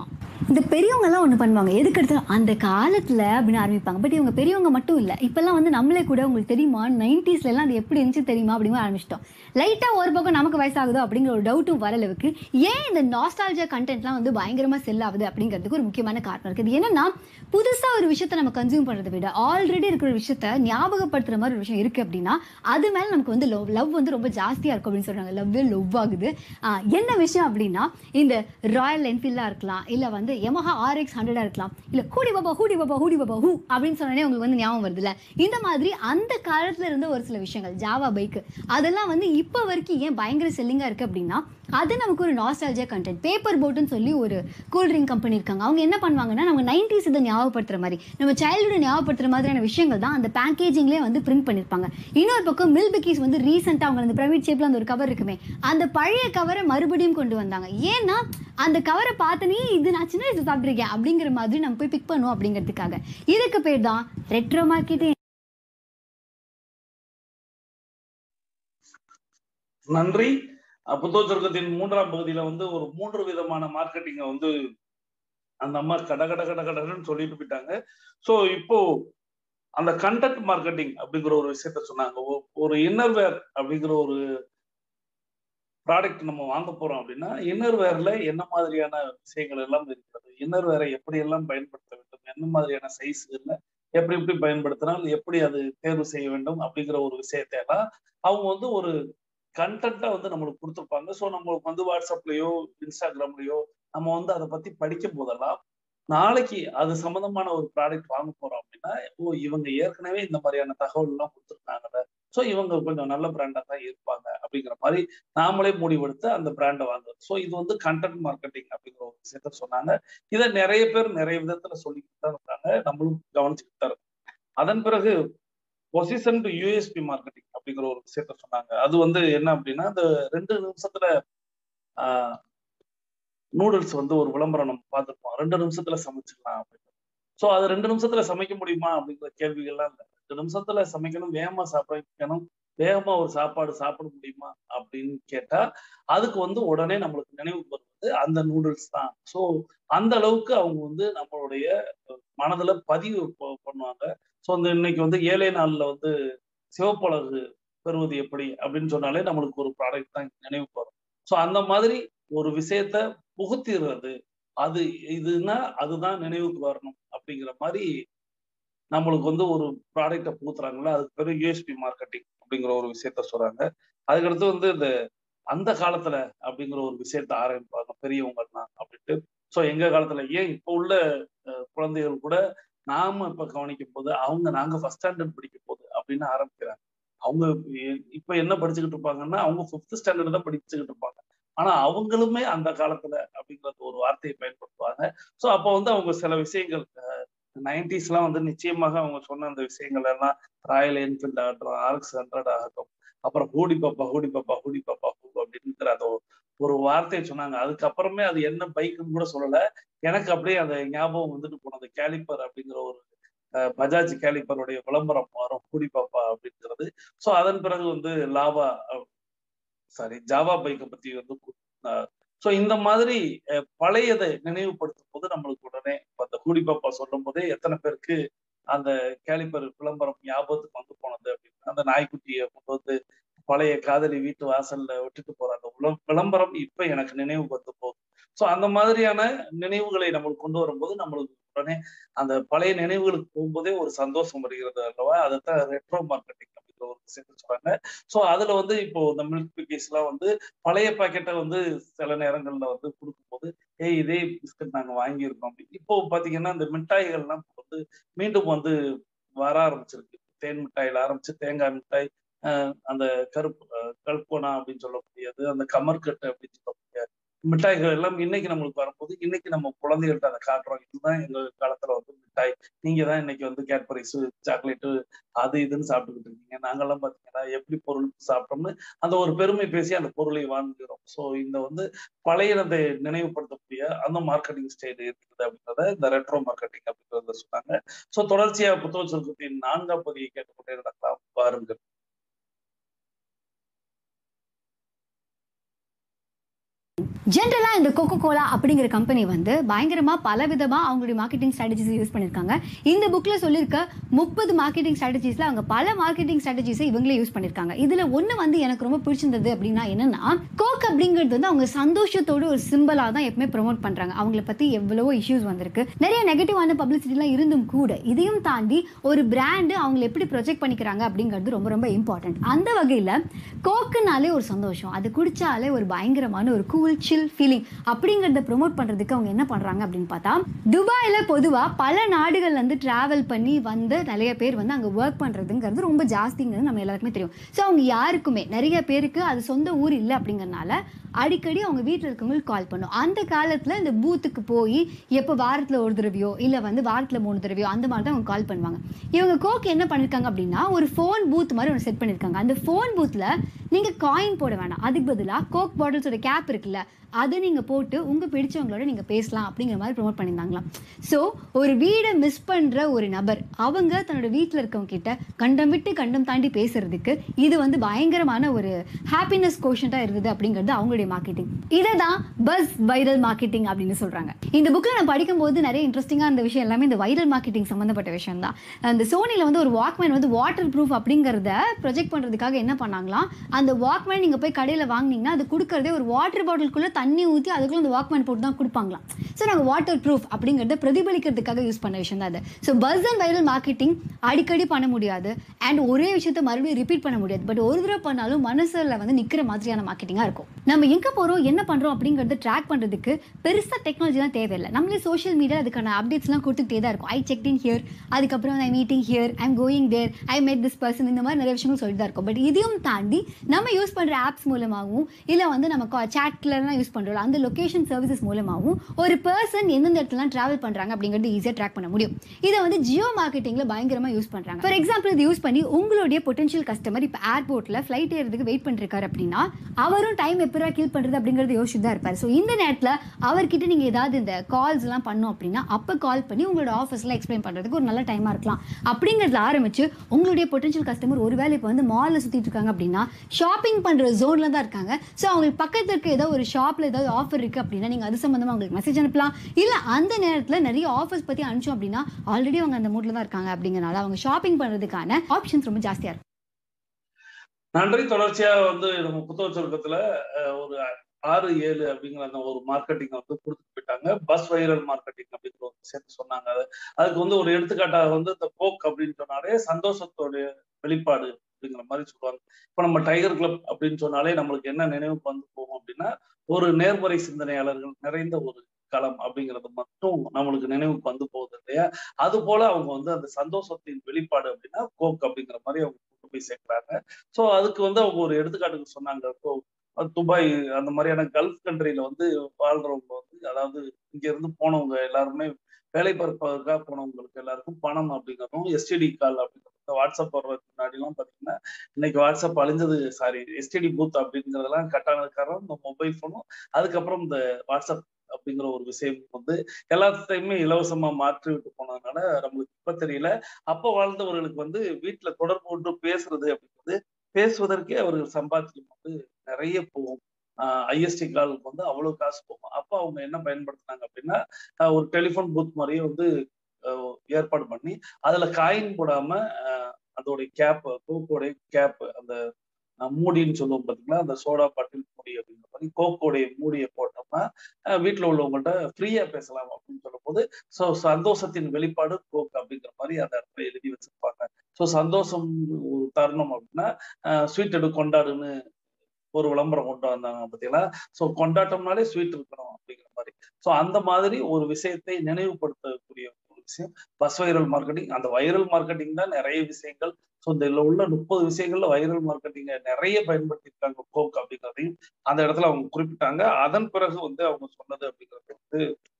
இந்த பெரியவங்கலாம் ஒன்று பண்ணுவாங்க எதுக்கு எடுத்தாலும் அந்த காலத்தில் அப்படின்னு ஆரம்பிப்பாங்க பட் இவங்க பெரியவங்க மட்டும் இல்லை இப்போல்லாம் வந்து நம்மளே கூட உங்களுக்கு தெரியுமா 90s ல எல்லாம் அது எப்படி இருந்துச்சு தெரியுமா அப்படின்னு ஆரம்பிச்சிட்டோம் லைட்டாக ஒரு பக்கம் நமக்கு வயசாகுதோ அப்படிங்கிற ஒரு டவுட்டும் வர அளவுக்கு ஏன் இந்த நாஸ்டாலஜியா கண்டென்ட்லாம் வந்து பயங்கரமாக செல் ஆகுது அப்படிங்கிறதுக்கு ஒரு முக்கியமான காரணம் இருக்குது இது என்னன்னா புதுசாக ஒரு விஷயத்தை நம்ம கன்சியூம் பண்ணுறதை விட ஆல்ரெடி இருக்கிற ஒரு விஷயத்த ஞாபகப்படுத்துற மாதிரி ஒரு விஷயம் இருக்குது அப்படின்னா அது மேலே நமக்கு வந்து லவ் லவ் வந்து ரொம்ப ஜாஸ்தியாக இருக்கும் அப்படின்னு சொல்கிறாங்க லவ்வே லவ் ஆகுது ஆஹ் என்ன விஷயம் அப்படின்னா இந்த ராயல் என்ஃபீல்டாக இருக்கலாம் இல்லை வந்து Yamaha ஆர்எக்ஸ் ஹண்ட்ரடாக இருக்கலாம் இல்லை ஹூடி பாபா ஹூடி பாபா ஹூடி பாபா ஹூ அப்படின்னு சொன்னோடனே உங்களுக்கு வந்து ஞாபகம் வருதுல்ல இந்த மாதிரி அந்த காலத்தில் இருந்த ஒரு சில விஷயங்கள் ஜாவா பைக்கு அதெல்லாம் வந்து இப்போ வரைக்கும் ஏன் பயங்கர செல்லிங்காக இருக்குது அப்படின்னா அது நமக்கு ஒரு நாஸ்டாலஜியா கண்டென்ட் பேப்பர் போட்டுன்னு சொல்லி ஒரு கூல் ட்ரிங்க் கம்பெனி இருக்காங்க அவங்க என்ன பண்ணுவாங்கன்னா நம்ம நைன்டிஸ் இதை ஞாபகப்படுத்துற மாதிரி நம்ம சைல்டுஹுட் ஞாபகப்படுத்துற மாதிரியான விஷயங்கள் தான் அந்த பேக்கேஜிங்லேயே வந்து பிரிண்ட் பண்ணியிருப்பாங்க இன்னொரு பக்கம் மில் பிக்கிஸ் வந்து ரீசெண்டாக அவங்க அந்த ப்ரைவேட் ஷேப்பில் அந்த ஒரு கவர் இருக்குமே அந்த பழைய கவரை மறுபடியும் கொண்டு வந்தாங்க ஏன்னா அந்த கவரை பார்த்தனே இது நான் சின்ன வயசு சாப்பிட்ருக்கேன் அப்படிங்கிற மாதிரி நம்ம போய் பிக் பண்ணுவோம் அப்படிங்கிறதுக்காக இதுக்கு பேர் தான் ரெட்ரோ மார்க்கெட்டிங் நன்றி அஹ் புத்தக சுருக்கத்தின் மூன்றாம் பகுதியில வந்து ஒரு மூன்று விதமான மார்க்கெட்டிங்கை வந்து அந்த அம்மா கட கட கட கடன்னு சொல்லிட்டு போயிட்டாங்க ஸோ இப்போ அந்த கண்டென்ட் மார்க்கெட்டிங் அப்படிங்கிற ஒரு விஷயத்த சொன்னாங்க ஒ- ஒரு இன்னர்வேர் அப்படிங்கிற ஒரு ப்ராடக்ட் நம்ம வாங்க போறோம் அப்படின்னா இன்னர்வேர்ல என்ன மாதிரியான விஷயங்கள் எல்லாம் இருக்கிறது இன்னர்வேரை எப்படி எல்லாம் பயன்படுத்த வேண்டும் என்ன மாதிரியான சைஸ்கள்ல எப்படி எப்படி பயன்படுத்தினால் எப்படி அது தேர்வு செய்ய வேண்டும் அப்படிங்கிற ஒரு விஷயத்தை எல்லாம் அவங்க வந்து ஒரு கண்டென்ட்டா வந்து நம்மளுக்கு கொடுத்துருப்பாங்க ஸோ நம்மளுக்கு வந்து வாட்ஸ்அப்லயோ இன்ஸ்டாகிராம்லயோ நம்ம வந்து அதை பத்தி படிக்கும் போதெல்லாம் நாளைக்கு அது சம்பந்தமான ஒரு ப்ராடக்ட் வாங்க போறோம் அப்படின்னா ஓ இவங்க ஏற்கனவே இந்த மாதிரியான தகவல் எல்லாம் கொடுத்துருக்காங்கல்ல ஸோ இவங்க கொஞ்சம் நல்ல பிராண்டா தான் இருப்பாங்க அப்படிங்கிற மாதிரி நாமளே முடிவெடுத்து அந்த பிராண்டை வாங்குறது ஸோ இது வந்து கண்டென்ட் மார்க்கெட்டிங் அப்படிங்கிற ஒரு விஷயத்த சொன்னாங்க இதை நிறைய பேர் நிறைய விதத்துல சொல்லிக்கிட்டு தான் இருக்காங்க நம்மளும் கவனிச்சுக்கிட்டு தான் இருக்கோம் அதன் பிறகு பொசிஷன் டு யூஎஸ்பி மார்க்கெட்டிங் அப்படிங்கிற ஒரு விஷயத்த சொன்னாங்க அது வந்து என்ன அப்படின்னா இந்த ரெண்டு நிமிஷத்துல நூடுல்ஸ் வந்து ஒரு விளம்பரம் நம்ம பார்த்துருப்போம் ரெண்டு நிமிஷத்துல சமைச்சிடலாம் அப்படின்னு ஸோ அது ரெண்டு நிமிஷத்துல சமைக்க முடியுமா அப்படிங்கிற கேள்விகள்லாம் இல்லை ரெண்டு நிமிஷத்துல சமைக்கணும் வேகமா சாப்பிட வைக்கணும் வேகமா ஒரு சாப்பாடு சாப்பிட முடியுமா அப்படின்னு கேட்டா அதுக்கு வந்து உடனே நம்மளுக்கு நினைவுக்கு வருவது அந்த நூடுல்ஸ் தான் ஸோ அந்த அளவுக்கு அவங்க வந்து நம்மளுடைய மனதுல பதிவு ப- பண்ணுவாங்க ஸோ அந்த இன்னைக்கு வந்து ஏழை நாள்ல வந்து சிவப்பழகு பெறுவது எப்படி அப்படின்னு சொன்னாலே நம்மளுக்கு ஒரு ப்ராடக்ட் தான் நினைவுக்கு வரும் ஸோ அந்த மாதிரி ஒரு விஷயத்த புகுத்திடுறது அது இதுன்னா அதுதான் நினைவுக்கு வரணும் அப்படிங்கிற மாதிரி நம்மளுக்கு வந்து ஒரு ப்ராடக்டை புகுத்துறாங்களா அதுக்கு பேரு யூஎஸ்பி மார்க்கெட்டிங் அப்படிங்கிற ஒரு விஷயத்த சொல்றாங்க அதுக்கடுத்து வந்து இந்த அந்த காலத்துல அப்படிங்கிற ஒரு விஷயத்த ஆரம்பிப்பாங்க பெரியவங்கலாம் அப்படின்ட்டு ஸோ எங்க காலத்துல ஏன் இப்போ உள்ள அஹ், குழந்தைகள் கூட நாம இப்ப கவனிக்கும் போது அவங்க நாங்க ஃபர்ஸ்ட் ஸ்டாண்டர்ட் படிக்கும் போது அப்படின்னு ஆரம்பிக்கிறாங்க அவங்க எ- இப்ப என்ன படிச்சுக்கிட்டு இருப்பாங்கன்னா அவங்க ஃபிஃப்த் ஸ்டாண்டர்ட் தான் படிச்சுக்கிட்டு இருப்பாங்க ஆனா அவங்களுமே அந்த காலத்துல அப்படிங்கிற ஒரு வார்த்தையை பயன்படுத்துவாங்க ஸோ அப்போ வந்து அவங்க சில விஷயங்கள் நைன்டிஸ்லாம் வந்து நிச்சயமாக அவங்க சொன்ன அந்த விஷயங்கள் எல்லாம் ராயல் என்ஃபீல்ட் ஆகட்டும் ஆர்எக்ஸ் ஹண்ட்ரட் ஆகட்டும் அப்புறம் ஹூடி பாப்பா ஹூடி பாப்பா ஹூடி பாப்பா ஹூ அப்படிங்கிற அந்த ஒரு- ஒரு வார்த்தையை சொன்னாங்க அதுக்கப்புறமே அது என்ன பைக்குன்னு கூட சொல்லல எனக்கு அப்படியே அந்த ஞாபகம் வந்துட்டு போனது கேலிப்பர் அப்படிங்கிற ஒரு அஹ், பஜாஜ் கேலிப்பருடைய விளம்பரம் வரும் ஹூடி பாப்பா அப்படிங்கிறது ஸோ அதன் பிறகு வந்து லாவா சாரி ஜாவா பைக்கை பத்தி வந்து ஸோ இந்த மாதிரி அஹ், பழையதை நினைவுபடுத்தும் போது நம்மளுக்கு உடனே இப்ப அந்த ஹூடி பாப்பா சொல்லும் போதே எத்தனை பேருக்கு அந்த கேலிப்பர் விளம்பரம் ஞாபகத்துக்கு வந்து போனது அப்படின்னு அந்த நாய்க்குட்டியை கொண்டு வந்து பழைய காதலி வீட்டு வாசல்ல விட்டுட்டு போற அந்த உல- விளம்பரம் இப்ப எனக்கு நினைவுக்கு வந்து போகுது ஸோ அந்த மாதிரியான நினைவுகளை நம்மளுக்கு கொண்டு வரும்போது நம்மளுக்கு உடனே அந்த பழைய நினைவுகளுக்கு போகும்போதே ஒரு சந்தோஷம் வருகிறது அல்லவா அதைத்தான் ரெட்ரோ மார்க்கெட்டிங் அப்படிங்கிற ஒரு விஷயத்த சொல்றாங்க ஸோ அதுல வந்து இப்போ இந்த மில்க் பிக்கேஸ் எல்லாம் வந்து பழைய பாக்கெட்டை வந்து சில நேரங்கள்ல வந்து கொடுக்கும்போது ஏய் இதே பிஸ்கட் நாங்க வாங்கியிருக்கோம் அப்படின்னு இப்போ பாத்தீங்கன்னா இந்த மிட்டாய்கள்லாம் இப்போ வந்து மீண்டும் வந்து வர ஆரம்பிச்சிருக்கு தேன் மிட்டாயில ஆரம்பிச்சு தேங்காய் மிட்டாய் அஹ் அந்த கருப்பு அஹ் கல்போனா அப்படின்னு சொல்லக்கூடியது அந்த கமர்கட்டு அப்படின்னு சொல்லக்கூடிய மிட்டாய்கள் எல்லாம் இன்னைக்கு நம்மளுக்கு வரும்போது இன்னைக்கு நம்ம குழந்தைகள்ட்ட அதை காட்டுறோம் இதுதான் எங்க காலத்துல வந்து மிட்டாய் நீங்க தான் இன்னைக்கு வந்து கேட்பரிஸ் சாக்லேட்டு அது இதுன்னு சாப்பிட்டுக்கிட்டு இருக்கீங்க நாங்கெல்லாம் பாத்தீங்கன்னா எப்படி பொருள் சாப்பிட்டோம்னு அந்த ஒரு பெருமை பேசி அந்த பொருளை வாங்குகிறோம் ஸோ இந்த வந்து பழையனதை நினைவுபடுத்தக்கூடிய அந்த மார்க்கெட்டிங் ஸ்டைல் இருக்குது அப்படின்றத இந்த ரெட்ரோ மார்க்கெட்டிங் அப்படின்றத சொன்னாங்க ஸோ தொடர்ச்சியா புத்தக சுருக்கத்தின் நான்காம் பதியை கேட்டுக்கொண்டே நடக்கலாம் பாருங்கள் ஜென்ரலாக இந்த கோகோ கோலா அப்படிங்கிற கம்பெனி வந்து பயங்கரமாக பல விதமாக அவங்களுடைய மார்க்கெட்டிங் ஸ்ட்ராட்டஜிஸ் யூஸ் பண்ணியிருக்காங்க இந்த புக்கில் சொல்லியிருக்க முப்பது மார்க்கெட்டிங் ஸ்ட்ராட்டஜிஸில் அவங்க பல மார்க்கெட்டிங் ஸ்ட்ராட்டஜிஸை இவங்களே யூஸ் பண்ணியிருக்காங்க இதில் ஒன்று வந்து எனக்கு ரொம்ப பிடிச்சிருந்தது அப்படின்னா என்னன்னா கோக் அப்படிங்கிறது வந்து அவங்க சந்தோஷத்தோட ஒரு சிம்பிளாக தான் எப்பவுமே ப்ரொமோட் பண்ணுறாங்க அவங்கள பற்றி எவ்வளவோ இஷ்யூஸ் வந்திருக்கு நிறைய நெகட்டிவான பப்ளிசிட்டிலாம் இருந்தும் கூட இதையும் தாண்டி ஒரு பிராண்டு அவங்களை எப்படி ப்ரொஜெக்ட் பண்ணிக்கிறாங்க அப்படிங்கிறது ரொம்ப ரொம்ப இம்பார்ட்டன்ட் அந்த வகையில் கோக்குனாலே ஒரு சந்தோஷம் அது குடிச்சாலே ஒரு பயங்கரமான ஒரு கூல் சில் ஃபீலிங் அப்படிங்கிறத ப்ரொமோட் பண்ணுறதுக்கு அவங்க என்ன பண்ணுறாங்க அப்படின்னு பார்த்தா துபாயில் பொதுவாக பல நாடுகள்லேருந்து ட்ராவல் பண்ணி வந்து நிறைய பேர் வந்து அங்கே ஒர்க் பண்ணுறதுங்கிறது ரொம்ப ஜாஸ்திங்கிறது நம்ம எல்லாருக்குமே தெரியும் ஸோ அவங்க யாருக்குமே நிறைய பேருக்கு அது சொந்த ஊர் இல்லை அப்படிங்கறனால அடிக்கடி அவங்க வீட்டில் இருக்கவங்களுக்கு கால் பண்ணும் அந்த காலத்தில் இந்த பூத்துக்கு போய் எப்போ வாரத்தில் ஒரு தடவையோ இல்லை வந்து வாரத்தில் மூணு தடவையோ அந்த மாதிரி தான் அவங்க கால் பண்ணுவாங்க இவங்க கோக் என்ன பண்ணியிருக்காங்க அப்படின்னா ஒரு ஃபோன் பூத் மாதிரி ஒன்று செட் பண்ணியிருக்காங்க அந்த ஃபோன் பூத்தில் நீங்கள் காயின் போட வேணாம் அதுக்கு பதிலாக கோக் பாட்டில்ஸோட கேப் இருக்குல்ல அதை நீங்கள் போட்டு உங்கள் பிடிச்சவங்களோட நீங்கள் பேசலாம் அப்படிங்கிற மாதிரி ப்ரோமோட் பண்ணியிருந்தாங்களாம் ஸோ ஒரு வீடை மிஸ் பண்ணுற ஒரு நபர் அவங்க தன்னோட வீட்டில் இருக்கவங்க கிட்ட கண்டம் விட்டு கண்டம் தாண்டி பேசுறதுக்கு இது வந்து பயங்கரமான ஒரு ஹாப்பினஸ் கோஷன்ட்டாக இருந்தது அப்படிங்கிறது அவங்களுடைய மார்க்கெட்டிங் இதை தான் பஸ் வைரல் மார்க்கெட்டிங் அப்படின்னு சொல்கிறாங்க இந்த புக்கில் நான் படிக்கும்போது நிறைய இன்ட்ரெஸ்டிங்காக இருந்த விஷயம் எல்லாமே இந்த வைரல் மார்க்கெட்டிங் சம்மந்தப்பட்ட விஷயம் தான் அந்த சோனியில் வந்து ஒரு வாக்மேன் வந்து வாட்டர் ப்ரூஃப் அப்படிங்கிறத ப்ரொஜெக்ட் பண்ணுறதுக்காக என்ன பண்ணாங்களாம் அந்த வாக்மேன் நீங்கள் போய் கடையில் வாங்குனீங்கன்னா அது கொடுக்கறதே ஒரு வாட்டர் பாட்டிலுக்குள்ளே தண்ணி ஊற்றி அதுக்குள்ள அந்த வாக்மேன் போட்டு தான் கொடுப்பாங்களாம் ஸோ நாங்கள் வாட்டர் ப்ரூஃப் அப்படிங்கிறத பிரதிபலிக்கிறதுக்காக யூஸ் பண்ண விஷயம் தான் அது so buzz and viral marketing அடிக்கடி பண்ண முடியாது அண்ட் ஒரே விஷயத்த மறுபடியும் ரிப்பீட் பண்ண முடியாது பட் ஒரு தடவை பண்ணாலும் மனசில் வந்து நிற்கிற மாதிரியான மார்க்கெட்டிங்காக இருக்கும் நம்ம எங்கே போகிறோம் என்ன பண்ணுறோம் அப்படிங்கிறத ட்ராக் பண்ணுறதுக்கு பெருசாக டெக்னாலஜிலாம் தேவையில்லை நம்மளே சோஷியல் மீடியா அதுக்கான அப்டேட்ஸ்லாம் கொடுத்துட்டே தான் இருக்கும் ஐ செக் இன் ஹியர் அதுக்கப்புறம் I meeting here I am going there I met this person இந்த மாதிரி நிறைய விஷயங்கள் சொல்லிட்டு தான் இருக்கும் பட் இதையும் தாண்டி நம்ம யூஸ் பண்ணுற ஆப்ஸ் மூலமாகவும் இல்லை வந்து நம்ம சேட்லலாம் யூஸ் பண்ணுறோம் அந்த லொகேஷன் சர்வீசஸ் மூலமாகவும் ஒரு பர்சன் எந்தெந்த இடத்துலாம் ட்ராவல் பண்ணுறாங்க அப்படிங்கிறது ஈஸியாக ட்ராக் பண்ண முடியும் இதை வந்து ஜியோ மார்க்கெட்டிங்கில் பயங்கரமாக யூஸ் பண்ணுறாங்க ஃபார் எக்ஸாம்பிள் இது யூஸ் பண்ணி உங்களுடைய பொட்டன்ஷியல் கஸ்டமர் இப்போ ஏர்போர்ட்டில் ஃப்ளைட் ஏறதுக்கு வெயிட் பண்ணிருக்காரு அப்படின்னா அவரும் டைம் எப்படா கில் பண்ணுறது அப்படிங்கிறது யோசிச்சுட்டு தான் இருப்பார் ஸோ இந்த நேரத்தில் அவர்கிட்ட நீங்கள் ஏதாவது இந்த கால்ஸ்லாம் பண்ணோம் அப்படின்னா அப்போ கால் பண்ணி உங்களோட ஆஃபீஸில் எக்ஸ்பிளைன் பண்ணுறதுக்கு ஒரு நல்ல டைமாக இருக்கலாம் அப்படிங்கிறதுல ஆரம்பிச்சு உங்களுடைய பொட்டன்ஷியல் கஸ்டமர் ஒருவேளை இப்போ வந்து மாலில் சுற்றிட்டு இருக்காங்க அப்படின்னா ஷாப்பிங் பண்ணுற ஜோனில் தான் இருக்காங்க ஸோ அவங்களுக்கு பக்கத்தில் இருக்க ஏதோ ஒரு ஷாப்பில் ஏதாவது ஆஃபர் இருக்குது அப்படின்னா நீங்கள் அது சம்மந்தமாக அவங்களுக்கு மெசேஜ் அனுப்பலாம் இல்லை அந்த நேரத்தில் நிறைய ஆஃபர்ஸ் பற்றி அனுப்பிச்சோம் அப்படின்னா ஆல்ரெடி அவங்க அந்த மூடில் தான் இருக்காங்க அப்படிங்கிறனால அவங்க ஷாப்பிங் பண்ணுறதுக்கான ஆப்ஷன்ஸ் ரொம்ப ஜாஸ்தியாக இருக்கும் நன்றி தொடர்ச்சியா வந்து நம்ம புத்தக சுருக்கத்துல அஹ், ஒரு ஆறு ஏழு அப்படிங்கிற அந்த ஒரு மார்க்கெட்டிங் வந்து கொடுத்துட்டு போயிட்டாங்க பஸ் வைரல் மார்க்கெட்டிங் அப்படிங்கிற ஒரு விஷயத்த சொன்னாங்க அது அதுக்கு வந்து ஒரு எடுத்துக்காட்டாக வந்து இந்த கோக் அப்படின்னு சொன்னாலே சந்தோஷத்தோடைய வெளிப்பாடு அப்படிங்கிற மாதிரி சொல்லுவாங்க இப்ப நம்ம டைகர் கிளப் அப்படின்னு சொன்னாலே நம்மளுக்கு என்ன நினைவுக்கு வந்து போகும் அப்படின்னா ஒரு நேர்மறை சிந்தனையாளர்கள் நிறைந்த ஒரு களம் அப்படிங்கிறது மட்டும் நம்மளுக்கு நினைவுக்கு வந்து போகுது இல்லையா அது போல அவங்க வந்து அந்த சந்தோஷத்தின் வெளிப்பாடு அப்படின்னா கோக் அப்படிங்கிற மாதிரி அவங்க கொண்டு போய் சேர்க்கிறாங்க ஸோ அதுக்கு வந்து அவங்க ஒரு எடுத்துக்காட்டுக்கு சொன்னாங்க இப்போ துபாய் அந்த மாதிரியான கல்ஃப் கண்ட்ரில வந்து வாழ்றவங்க வந்து அதாவது இங்க இருந்து போனவங்க எல்லாருமே வேலை பார்ப்பதற்காக போனவங்களுக்கு எல்லாருக்கும் பணம் அப்படிங்கிறதும் எஸ்டிடி கால் அப்படிங்கிறது இந்த வாட்ஸ்அப் வர்றதுக்கு முன்னாடிலாம் பாத்தீங்கன்னா இன்னைக்கு வாட்ஸ்அப் அழிஞ்சது சாரி எஸ்டிடி பூத் அப்படிங்கிறதெல்லாம் கட்டானது காரணம் இந்த மொபைல் ஃபோனும் அதுக்கப்புறம் இந்த வாட்ஸ்அப் அப்படிங்கிற ஒரு விஷயம் வந்து எல்லாத்தையுமே இலவசமா மாற்றி விட்டு போனதுனால நம்மளுக்கு இப்ப தெரியல அப்ப வாழ்ந்தவர்களுக்கு வந்து வீட்டுல தொடர்பு கொண்டு பேசுறது அப்படிங்கிறது பேசுவதற்கே அவர்கள் சம்பாத்தியம் வந்து நிறைய போகும் ஐஎஸ்டி காலுக்கு வந்து அவ்வளவு காசு போகும் அப்போ அவங்க என்ன பயன்படுத்தினாங்க அப்படின்னா ஆஹ் ஒரு டெலிஃபோன் பூத் மாதிரியே வந்து ஆஹ் ஏற்பாடு பண்ணி அதுல காயின் போடாம ஆஹ் அதோடைய கேப் கோக்கோடைய கேப் அந்த ஆஹ் மூடின்னு சொல்லுவோம் பாத்தீங்களா அந்த சோடா பாட்டில் மூடி அப்படிங்கிற மாதிரி கோக்கோடைய மூடியை போட்டோம்னா ஆஹ் வீட்டுல உள்ளவங்கள்ட்ட ஃப்ரீயா பேசலாம் அப்படின்னு சொல்லும் போது ஸோ சந்தோஷத்தின் வெளிப்பாடு கோக் அப்படிங்கிற மாதிரி அந்த இடத்துல எழுதி வச்சிருப்பாங்க ஸோ சந்தோஷம் ஒரு தருணம் அப்படின்னா ஸ்வீட் எடு கொண்டாடுன்னு ஒரு விளம்பரம் கொண்டு வந்தாங்க பார்த்தீங்களா ஸோ கொண்டாட்டம்னாலே ஸ்வீட் இருக்கணும் அப்படிங்கிற மாதிரி ஸோ அந்த மாதிரி ஒரு விஷயத்தை நினைவுபடுத்தக்கூடிய ஒரு விஷயம் பஸ் வைரல் மார்க்கெட்டிங் அந்த வைரல் மார்க்கெட்டிங் தான் நிறைய விஷயங்கள் ஸோ இந்த உள்ள முப்பது விஷயங்கள்ல வைரல் மார்க்கெட்டிங்கை நிறைய பயன்படுத்தியிருக்காங்க கோக் அப்படிங்கிறதையும் அந்த இடத்துல அவங்க குறிப்பிட்டாங்க அதன் பிறகு வந்து அவங்க சொன்னது அப்படிங்கிறது வந்து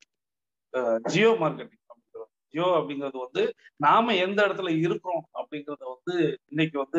ஜியோ மார்க்கெட்டிங் அப்படிங்கிறது ஜியோ அப்படிங்கிறது வந்து நாம எந்த இடத்துல இருக்கிறோம் அப்படிங்கிறத வந்து இன்னைக்கு வந்து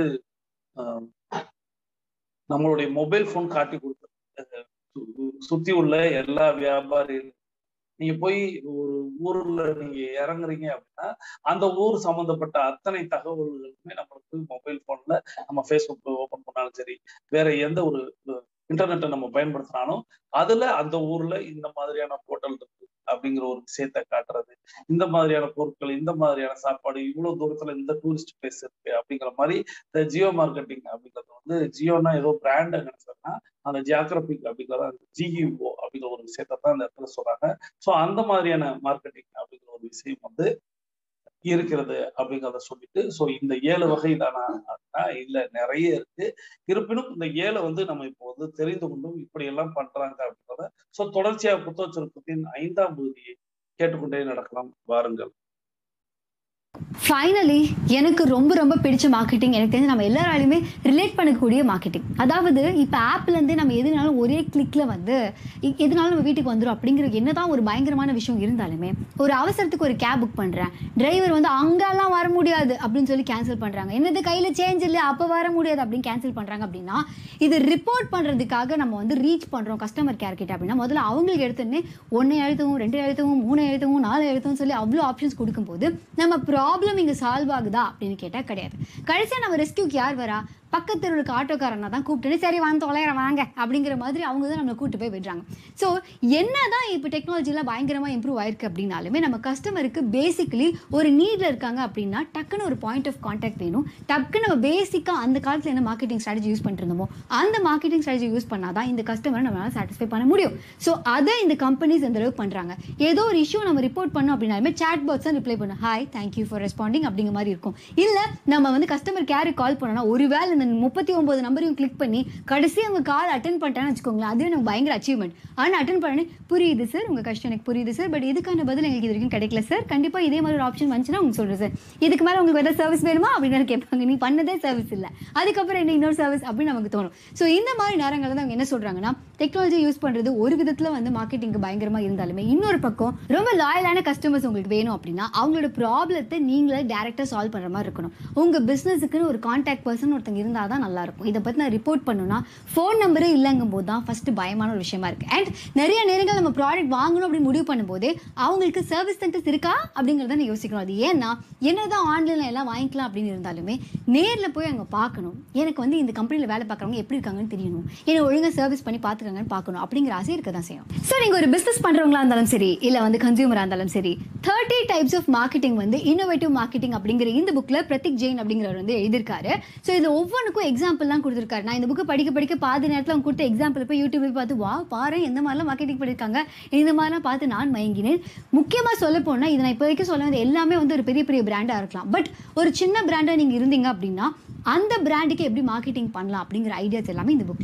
நம்மளுடைய மொபைல் போன் காட்டி கொடுத்து சுத்தி உள்ள எல்லா வியாபாரிகளும் நீங்க போய் ஒரு ஊர்ல நீங்க இறங்குறீங்க அப்படின்னா அந்த ஊர் சம்பந்தப்பட்ட அத்தனை தகவல்களுமே நம்மளுக்கு மொபைல் போன்ல நம்ம ஃபேஸ்புக் ஓபன் பண்ணாலும் சரி வேற எந்த ஒரு இன்டர்நெட்டை நம்ம பயன்படுத்தினாலும் அதுல அந்த ஊர்ல இந்த மாதிரியான ஹோட்டல் இருக்கு அப்படிங்கிற ஒரு விஷயத்த காட்டுறது இந்த மாதிரியான பொருட்கள் இந்த மாதிரியான சாப்பாடு இவ்வளவு தூரத்துல இந்த டூரிஸ்ட் பிளேஸ் இருக்கு அப்படிங்கிற மாதிரி இந்த ஜியோ மார்க்கெட்டிங் அப்படிங்கிறது வந்து ஜியோனா ஏதோ பிராண்ட் நினைச்சோம்னா அந்த ஜியாகிரபிக் அப்படிங்கிற ஜிஇஓ அப்படிங்கிற ஒரு விஷயத்த தான் இந்த இடத்துல சொல்றாங்க ஸோ அந்த மாதிரியான மார்க்கெட்டிங் அப்படிங்கிற ஒரு விஷயம் வந்து இருக்கிறது அப்படிங்கிறத சொல்லிட்டு ஸோ இந்த ஏழு வகை தானா அப்படின்னா இல்ல நிறைய இருக்கு இருப்பினும் இந்த ஏழை வந்து நம்ம இப்போ வந்து தெரிந்து கொண்டும் இப்படி எல்லாம் பண்றாங்க அப்படிங்கிறத ஸோ தொடர்ச்சியாக புத்தக சுருக்கத்தின் ஐந்தாம் பகுதியை கேட்டுக்கொண்டே நடக்கலாம் வாருங்கள் ஃபைனலி எனக்கு ரொம்ப ரொம்ப பிடிச்ச மார்க்கெட்டிங் எனக்கு தெரிஞ்சு நம்ம எல்லாராலையுமே ரிலேட் பண்ணக்கூடிய மார்க்கெட்டிங் அதாவது இப்போ ஆப்லேருந்தே நம்ம எதுனாலும் ஒரே கிளிக்கில் வந்து இ- எதுனாலும் நம்ம வீட்டுக்கு வந்துடும் அப்படிங்கிற என்னதான் ஒரு பயங்கரமான விஷயம் இருந்தாலுமே ஒரு அவசரத்துக்கு ஒரு கேப் புக் பண்ணுறேன் டிரைவர் வந்து அங்கெல்லாம் வர முடியாது அப்படின்னு சொல்லி கேன்சல் பண்ணுறாங்க என்னது கையில் சேஞ்ச் இல்லை அப்போ வர முடியாது அப்படின்னு கேன்சல் பண்ணுறாங்க அப்படின்னா இது ரிப்போர்ட் பண்ணுறதுக்காக நம்ம வந்து ரீச் பண்ணுறோம் கஸ்டமர் கேர் கிட்ட அப்படின்னா முதல்ல அவங்களுக்கு எடுத்தோடனே ஒன்று எழுத்தவும் ரெண்டு எழுத்தவும் மூணு எழுத்தவும் நாலு எழுத்தவும் சொல்லி அவ்வளோ ஆப்ஷன்ஸ் கொடுக்கும்போது நம்ம ப்ராப்ளம் இங்கே சால்வ் ஆகுதா அப்படின்னு கேட்டால் கிடையாது கடைசியாக நம்ம ரெஸ்கியூக்கு யார் வரா பக்கத்து தெருவுக்கு ஆட்டோக்காரனை தான் கூப்பிட்டு சரி வந்து தொலைகிற வாங்க அப்படிங்கிற மாதிரி அவங்க தான் நம்மளை கூப்பிட்டு போய் விடுறாங்க ஸோ என்ன தான் இப்போ டெக்னாலஜிலாம் பயங்கரமாக இம்ப்ரூவ் ஆயிருக்கு அப்படின்னாலுமே நம்ம கஸ்டமருக்கு பேசிக்கலி ஒரு நீடில் இருக்காங்க அப்படின்னா டக்குன்னு ஒரு பாயிண்ட் ஆஃப் கான்டாக்ட் வேணும் டக்குன்னு நம்ம பேசிக்காக அந்த காலத்தில் என்ன மார்க்கெட்டிங் ஸ்ட்ராட்டஜி யூஸ் பண்ணிருந்தோமோ அந்த மார்க்கெட்டிங் ஸ்ட்ராட்டஜி யூஸ் பண்ணாதான் இந்த கஸ்டமரை நம்மளால சாட்டிஸ்ஃபை பண்ண முடியும் ஸோ அதை இந்த கம்பெனிஸ் இந்த அளவுக்கு பண்ணுறாங்க ஏதோ ஒரு இஷ்யூ நம்ம ரிப்போர்ட் பண்ணோம் அப்படின்னாலுமே சாட் பாக்ஸ் தான் ரிப்ளை பண்ணும் ஹாய் தேங்க்யூ ஃபார் ரெஸ்பாண்டிங் அப்படிங்கிற மாதிரி இருக்கும் இல்லை நம்ம வந்து கஸ்டமர் கேருக்கு கால் பண்ணோம்னா ஒருவேளை இந்த முப்பத்தி ஒன்பது நம்பரையும் கிளிக் பண்ணி கடைசி அவங்க கால் அட்டன் பண்ணிட்டான்னு வச்சுக்கோங்களேன் அதுவே நமக்கு பயங்கர அச்சீவ்மெண்ட் ஆனால் அட்டன் பண்ணி புரியுது சார் உங்கள் கஷ்டம் எனக்கு புரியுது சார் பட் இதுக்கான பதில் எங்களுக்கு இது வரைக்கும் கிடைக்கல சார் கண்டிப்பாக இதே மாதிரி ஒரு ஆப்ஷன் வந்துச்சுன்னா உங்களுக்கு சொல்கிறேன் சார் இதுக்கு மேலே உங்களுக்கு ஏதாவது சர்வீஸ் வேணுமா அப்படின்னு கேட்பாங்க நீ பண்ணதே சர்வீஸ் இல்லை அதுக்கப்புறம் என்ன இன்னொரு சர்வீஸ் அப்படின்னு நமக்கு தோணும் ஸோ இந்த மாதிரி நேரங்களில் தான் அவங்க என்ன சொல்கிறாங்கன்னா டெக்னாலஜி யூஸ் பண்ணுறது ஒரு விதத்தில் வந்து மார்க்கெட்டிங்க்கு பயங்கரமாக இருந்தாலுமே இன்னொரு பக்கம் ரொம்ப லாயலான கஸ்டமர்ஸ் உங்களுக்கு வேணும் அப்படின்னா அவங்களோட ப்ராப்ளத்தை நீங்களே டேரெக்டாக சால்வ் பண்ணுற மாதிரி இருக்கணும் உங்கள் பிஸ்னஸுக்குன்னு ஒரு கான்டாக்ட் பர்சன் ஒருத்தங்க இருந்தால் தான் நல்லாயிருக்கும் இதை பற்றி நான் ரிப்போர்ட் பண்ணணும்னா ஃபோன் நம்பரே இல்லைங்கும் போது தான் ஃபஸ்ட்டு பயமான ஒரு விஷயமா இருக்குது அண்ட் நிறைய நேரங்கள் நம்ம ப்ராடக்ட் வாங்கணும் அப்படின்னு முடிவு பண்ணும்போது அவங்களுக்கு சர்வீஸ் சென்டர்ஸ் இருக்கா அப்படிங்கிறத நான் யோசிக்கணும் அது ஏன்னா என்னதான் ஆன்லைனில் எல்லாம் வாங்கிக்கலாம் அப்படின்னு இருந்தாலுமே நேரில் போய் அங்கே பார்க்கணும் எனக்கு வந்து இந்த கம்பெனியில் வேலை பார்க்குறவங்க எப்படி இருக்காங்கன்னு தெரியணும் என்ன ஒழுங்காக சர்வீஸ் பண்ணி பார்த்துக்காங்கன்னு பார்க்கணும் அப்படிங்கிற ஆசை இருக்க தான் செய்யும் ஸோ நீங்கள் ஒரு பிஸ்னஸ் பண்ணுறவங்களா இருந்தாலும் சரி இல்லை வந்து கன்சியூமராக இருந்தாலும் சரி தேர்ட்டி டைப்ஸ் ஆஃப் மார்க்கெட்டிங் வந்து இன்னோவேட்டிவ் மார்க்கெட்டிங் அப்படிங்கிற இந்த புக்கில் பிரத்திக் ஜெயின் அப்படிங்கிறவர் வந்து எழுதியிருக்காரு ஸோ இதில் ஒவ்வொன்றுக்கும் எக்ஸாம்பிள்லாம் கொடுத்துருக்காரு நான் இந்த புக்கு படிக்க படிக்க பாதி நேரத்தில் அவங்க கொடுத்த எக்ஸாம்பிள் போய் யூடியூப்ல பார்த்து வா பாரு எந்த மாதிரிலாம் மார்க்கெட்டிங் பண்ணியிருக்காங்க இந்த மாதிரிலாம் பார்த்து நான் மயங்கினேன் முக்கியமாக சொல்ல போனால் இதை நான் இப்போ வரைக்கும் சொல்ல வந்து எல்லாமே வந்து ஒரு பெரிய பெரிய பிராண்டாக இருக்கலாம் பட் ஒரு சின்ன பிராண்டாக நீங்கள் இருந்தீங்க அப்படின்னா அந்த பிராண்டுக்கு எப்படி மார்க்கெட்டிங் பண்ணலாம் அப்படிங்கிற ஐடியாஸ் எல்லாமே இந்த புக்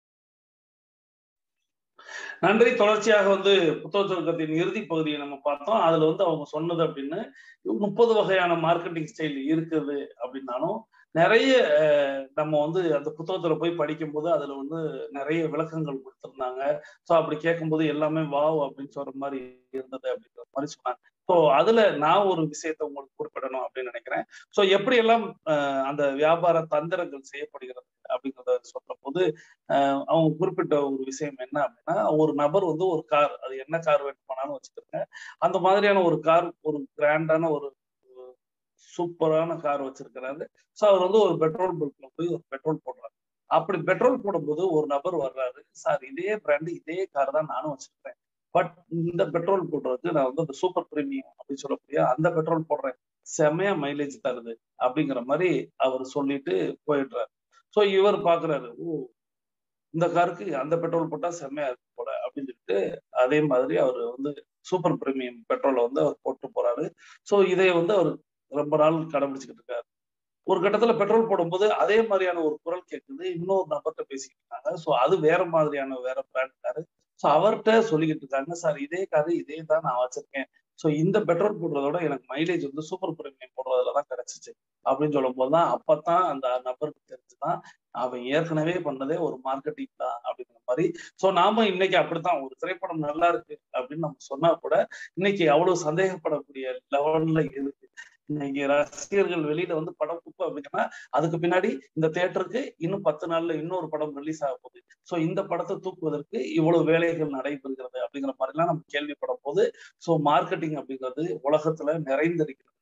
நன்றி தொடர்ச்சியாக வந்து புத்தக சுருக்கத்தின் இறுதி பகுதியை நம்ம பார்த்தோம் அதுல வந்து அவங்க சொன்னது அப்படின்னு முப்பது வகையான மார்க்கெட்டிங் ஸ்டைல் இருக்குது அப்படின்னாலும் நிறைய அஹ், நம்ம வந்து அந்த புத்தகத்துல போய் படிக்கும்போது அதுல வந்து நிறைய விளக்கங்கள் கொடுத்திருந்தாங்க ஸோ அப்படி கேட்கும்போது எல்லாமே வாவ் அப்படின்னு சொல்ற மாதிரி இருந்தது அப்படின்ற மாதிரி சொன்னாங்க ஸோ அதுல நான் ஒரு விஷயத்தை உங்களுக்கு குறிப்பிடணும் அப்படின்னு நினைக்கிறேன் ஸோ எப்படி எல்லாம் அஹ், அந்த வியாபார தந்திரங்கள் செய்யப்படுகிறது அப்படிங்கிறத சொல்ற போது அஹ், அவங்க குறிப்பிட்ட ஒரு விஷயம் என்ன அப்படின்னா ஒரு நபர் வந்து ஒரு கார் அது என்ன கார் வேணுமானாலும் வச்சுக்கிறேங்க அந்த மாதிரியான ஒரு கார் ஒரு கிராண்டான ஒரு சூப்பரான கார் வச்சிருக்கிறாரு ஸோ அவர் வந்து ஒரு பெட்ரோல் பல்க்ல போய் ஒரு பெட்ரோல் போடுறாரு அப்படி பெட்ரோல் போடும்போது ஒரு நபர் வர்றாரு சார் இதே பிராண்டு இதே கார் தான் நானும் வச்சிருக்கேன் பட் இந்த பெட்ரோல் போடுறதுக்கு நான் வந்து அந்த சூப்பர் பிரீமியம் அப்படின்னு சொல்லக்கூடிய அந்த பெட்ரோல் போடுறேன் செமையா மைலேஜ் தருது அப்படிங்கிற மாதிரி அவர் சொல்லிட்டு போயிடுறாரு ஸோ இவர் பாக்குறாரு ஓ இந்த காருக்கு அந்த பெட்ரோல் போட்டா செம்மையா இருக்கு போல அப்படின்னு சொல்லிட்டு அதே மாதிரி அவர் வந்து சூப்பர் பிரீமியம் பெட்ரோலை வந்து அவர் போட்டு போறாரு ஸோ இதை வந்து அவர் ரொம்ப நாள் கடைபிடிச்சுக்கிட்டு இருக்காரு ஒரு கட்டத்துல பெட்ரோல் போடும்போது அதே மாதிரியான ஒரு குரல் கேட்குது இன்னொரு நபர்கிட்ட பேசிக்கிட்டு இருக்காங்க ஸோ அது வேற மாதிரியான வேற பிராண்ட் காரு ஸோ அவர்கிட்ட சொல்லிக்கிட்டு இருக்காங்க சார் இதே காரு இதே தான் நான் வச்சிருக்கேன் ஸோ இந்த பெட்ரோல் போடுறதோட எனக்கு மைலேஜ் வந்து சூப்பர் பிரீமியம் போடுறதுல தான் கிடைச்சிச்சு அப்படின்னு சொல்லும் போதுதான் அப்பதான் அந்த நபருக்கு தெரிஞ்சுதான் அவன் ஏற்கனவே பண்ணதே ஒரு மார்க்கெட்டிங் தான் அப்படிங்கிற மாதிரி ஸோ நாம இன்னைக்கு அப்படித்தான் ஒரு திரைப்படம் நல்லா இருக்கு அப்படின்னு நம்ம சொன்னா கூட இன்னைக்கு அவ்வளவு சந்தேகப்படக்கூடிய லெவல்ல இருக்கு இன்னைக்கு ரசிகர்கள் வெளியில வந்து படம் குப்பை அப்படின்னா அதுக்கு பின்னாடி இந்த தேட்டருக்கு இன்னும் பத்து நாள்ல இன்னொரு படம் ரிலீஸ் ஆக போகுது ஸோ இந்த படத்தை தூக்குவதற்கு இவ்வளவு வேலைகள் நடைபெறுகிறது அப்படிங்கிற மாதிரிலாம் நம்ம கேள்விப்படும் போது ஸோ மார்க்கெட்டிங் அப்படிங்கிறது உலகத்துல நிறைந்திருக்கிறது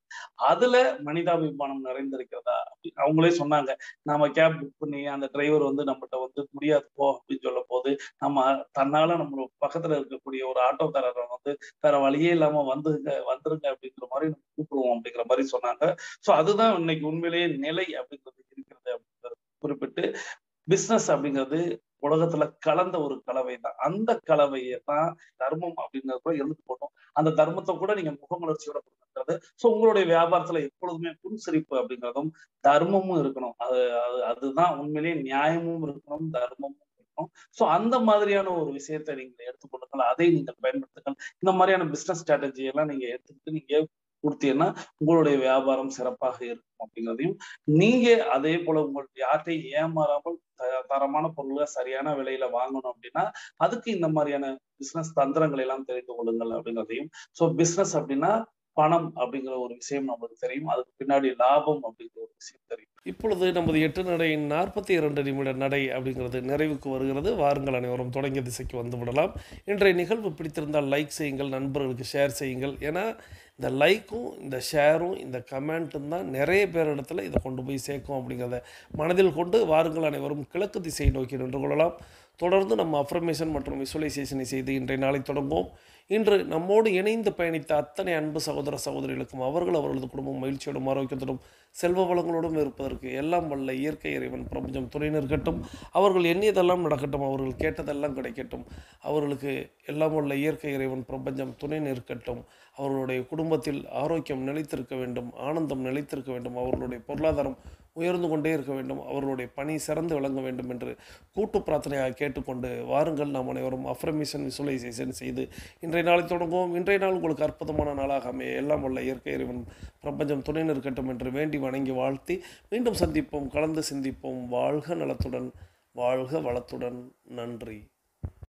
அதுல மனிதாபிமானம் நிறைந்திருக்கிறதா அப்படி அவங்களே சொன்னாங்க நாம கேப் புக் பண்ணி அந்த டிரைவர் வந்து நம்மகிட்ட வந்து முடியாது போ அப்படின்னு சொல்ல போது நம்ம தன்னால நம்ம பக்கத்துல இருக்கக்கூடிய ஒரு ஆட்டோக்காரரை வந்து வேற வழியே இல்லாம வந்துருங்க வந்துருங்க அப்படிங்கிற மாதிரி நம்ம கூப்பிடுவோம் அப்படிங்கிற மாதிரி சொன்னாங்க சோ அதுதான் இன்னைக்கு உண்மையிலேயே நிலை அப்படிங்கிறது இருக்கிறது அப்படிங்கிறது குறிப்பிட்டு பிசினஸ் அப்படிங்கிறது உலகத்துல கலந்த ஒரு கலவை தான் அந்த கலவையை தான் தர்மம் அப்படிங்கிறது கூட எழுந்து போட்டோம் அந்த தர்மத்தை கூட நீங்க முகமலர்ச்சியோட கொடுக்கிறது ஸோ உங்களுடைய வியாபாரத்துல எப்பொழுதுமே புன்சிரிப்பு அப்படிங்கிறதும் தர்மமும் இருக்கணும் அது அது அதுதான் உண்மையிலேயே நியாயமும் இருக்கணும் தர்மமும் இருக்கணும் ஸோ அந்த மாதிரியான ஒரு விஷயத்தை நீங்க எடுத்துக்கொள்ளுங்கள் அதை நீங்கள் பயன்படுத்துங்கள் இந்த மாதிரியான பிசினஸ் ஸ்ட்ராட்டஜி எல்லாம் நீங்க எடுத்துக்கிட்டு நீங்க கொடுத்தீங்கன்னா உங்களுடைய வியாபாரம் சிறப்பாக இருக்கும் அப்படிங்கிறதையும் நீங்க அதே போல உங்களுக்கு யார்ட்டையும் ஏமாறாமல் த- தரமான பொருளை சரியான விலையில வாங்கணும் அப்படின்னா அதுக்கு இந்த மாதிரியான பிசினஸ் தந்திரங்களை எல்லாம் தெரிந்து கொள்ளுங்கள் அப்படிங்கிறதையும் ஸோ பிசினஸ் அப்படின்னா பணம் அப்படிங்கிற ஒரு விஷயம் நம்மளுக்கு தெரியும் அதுக்கு பின்னாடி லாபம் அப்படிங்கிற ஒரு விஷயம் தெரியும் இப்பொழுது நமது எட்டு நடையின் நாற்பத்தி இரண்டு நிமிட நடை அப்படிங்கிறது நிறைவுக்கு வருகிறது வாருங்கள் அனைவரும் தொடங்கிய திசைக்கு வந்து விடலாம் இன்றைய நிகழ்வு பிடித்திருந்தால் லைக் செய்யுங்கள் நண்பர்களுக்கு ஷேர் செய்யுங்கள் ஏன்னா இந்த லைக்கும் இந்த ஷேரும் இந்த கமெண்ட்டும் தான் நிறைய பேர் இடத்துல இதை கொண்டு போய் சேர்க்கும் அப்படிங்கிறத மனதில் கொண்டு வாருங்கள் அனைவரும் கிழக்கு திசையை நோக்கி நின்று கொள்ளலாம் தொடர்ந்து நம்ம அஃபர்மேஷன் மற்றும் விசுவலைசேஷனை செய்து இன்றைய நாளை தொடங்குவோம் இன்று நம்மோடு இணைந்து பயணித்த அத்தனை அன்பு சகோதர சகோதரிகளுக்கும் அவர்கள் அவர்களது குடும்பம் மகிழ்ச்சியோடும் ஆரோக்கியத்தோடும் செல்வ வளங்களோடும் இருப்பதற்கு எல்லாம் வல்ல இயற்கை இறைவன் பிரபஞ்சம் துணை நிற்கட்டும் அவர்கள் எண்ணியதெல்லாம் நடக்கட்டும் அவர்கள் கேட்டதெல்லாம் கிடைக்கட்டும் அவர்களுக்கு எல்லாம் வல்ல இயற்கை இறைவன் பிரபஞ்சம் துணை நிற்கட்டும் அவர்களுடைய குடும்பத்தில் ஆரோக்கியம் நிலைத்திருக்க வேண்டும் ஆனந்தம் நிலைத்திருக்க வேண்டும் அவர்களுடைய பொருளாதாரம் உயர்ந்து கொண்டே இருக்க வேண்டும் அவர்களுடைய பணி சிறந்து விளங்க வேண்டும் என்று கூட்டு பிரார்த்தனையாக கேட்டுக்கொண்டு வாருங்கள் நாம் அனைவரும் அஃபர்மேஷன் விசுவலைசேஷன் செய்து இன்றைய நாளை தொடங்குவோம் இன்றைய நாள் உங்களுக்கு அற்புதமான நாளாக அமைய எல்லாம் வல்ல இயற்கை இறைவன் பிரபஞ்சம் துணை நிற்கட்டும் என்று வேண்டி வணங்கி வாழ்த்தி மீண்டும் சந்திப்போம் கலந்து சிந்திப்போம் வாழ்க நலத்துடன் வாழ்க வளத்துடன் நன்றி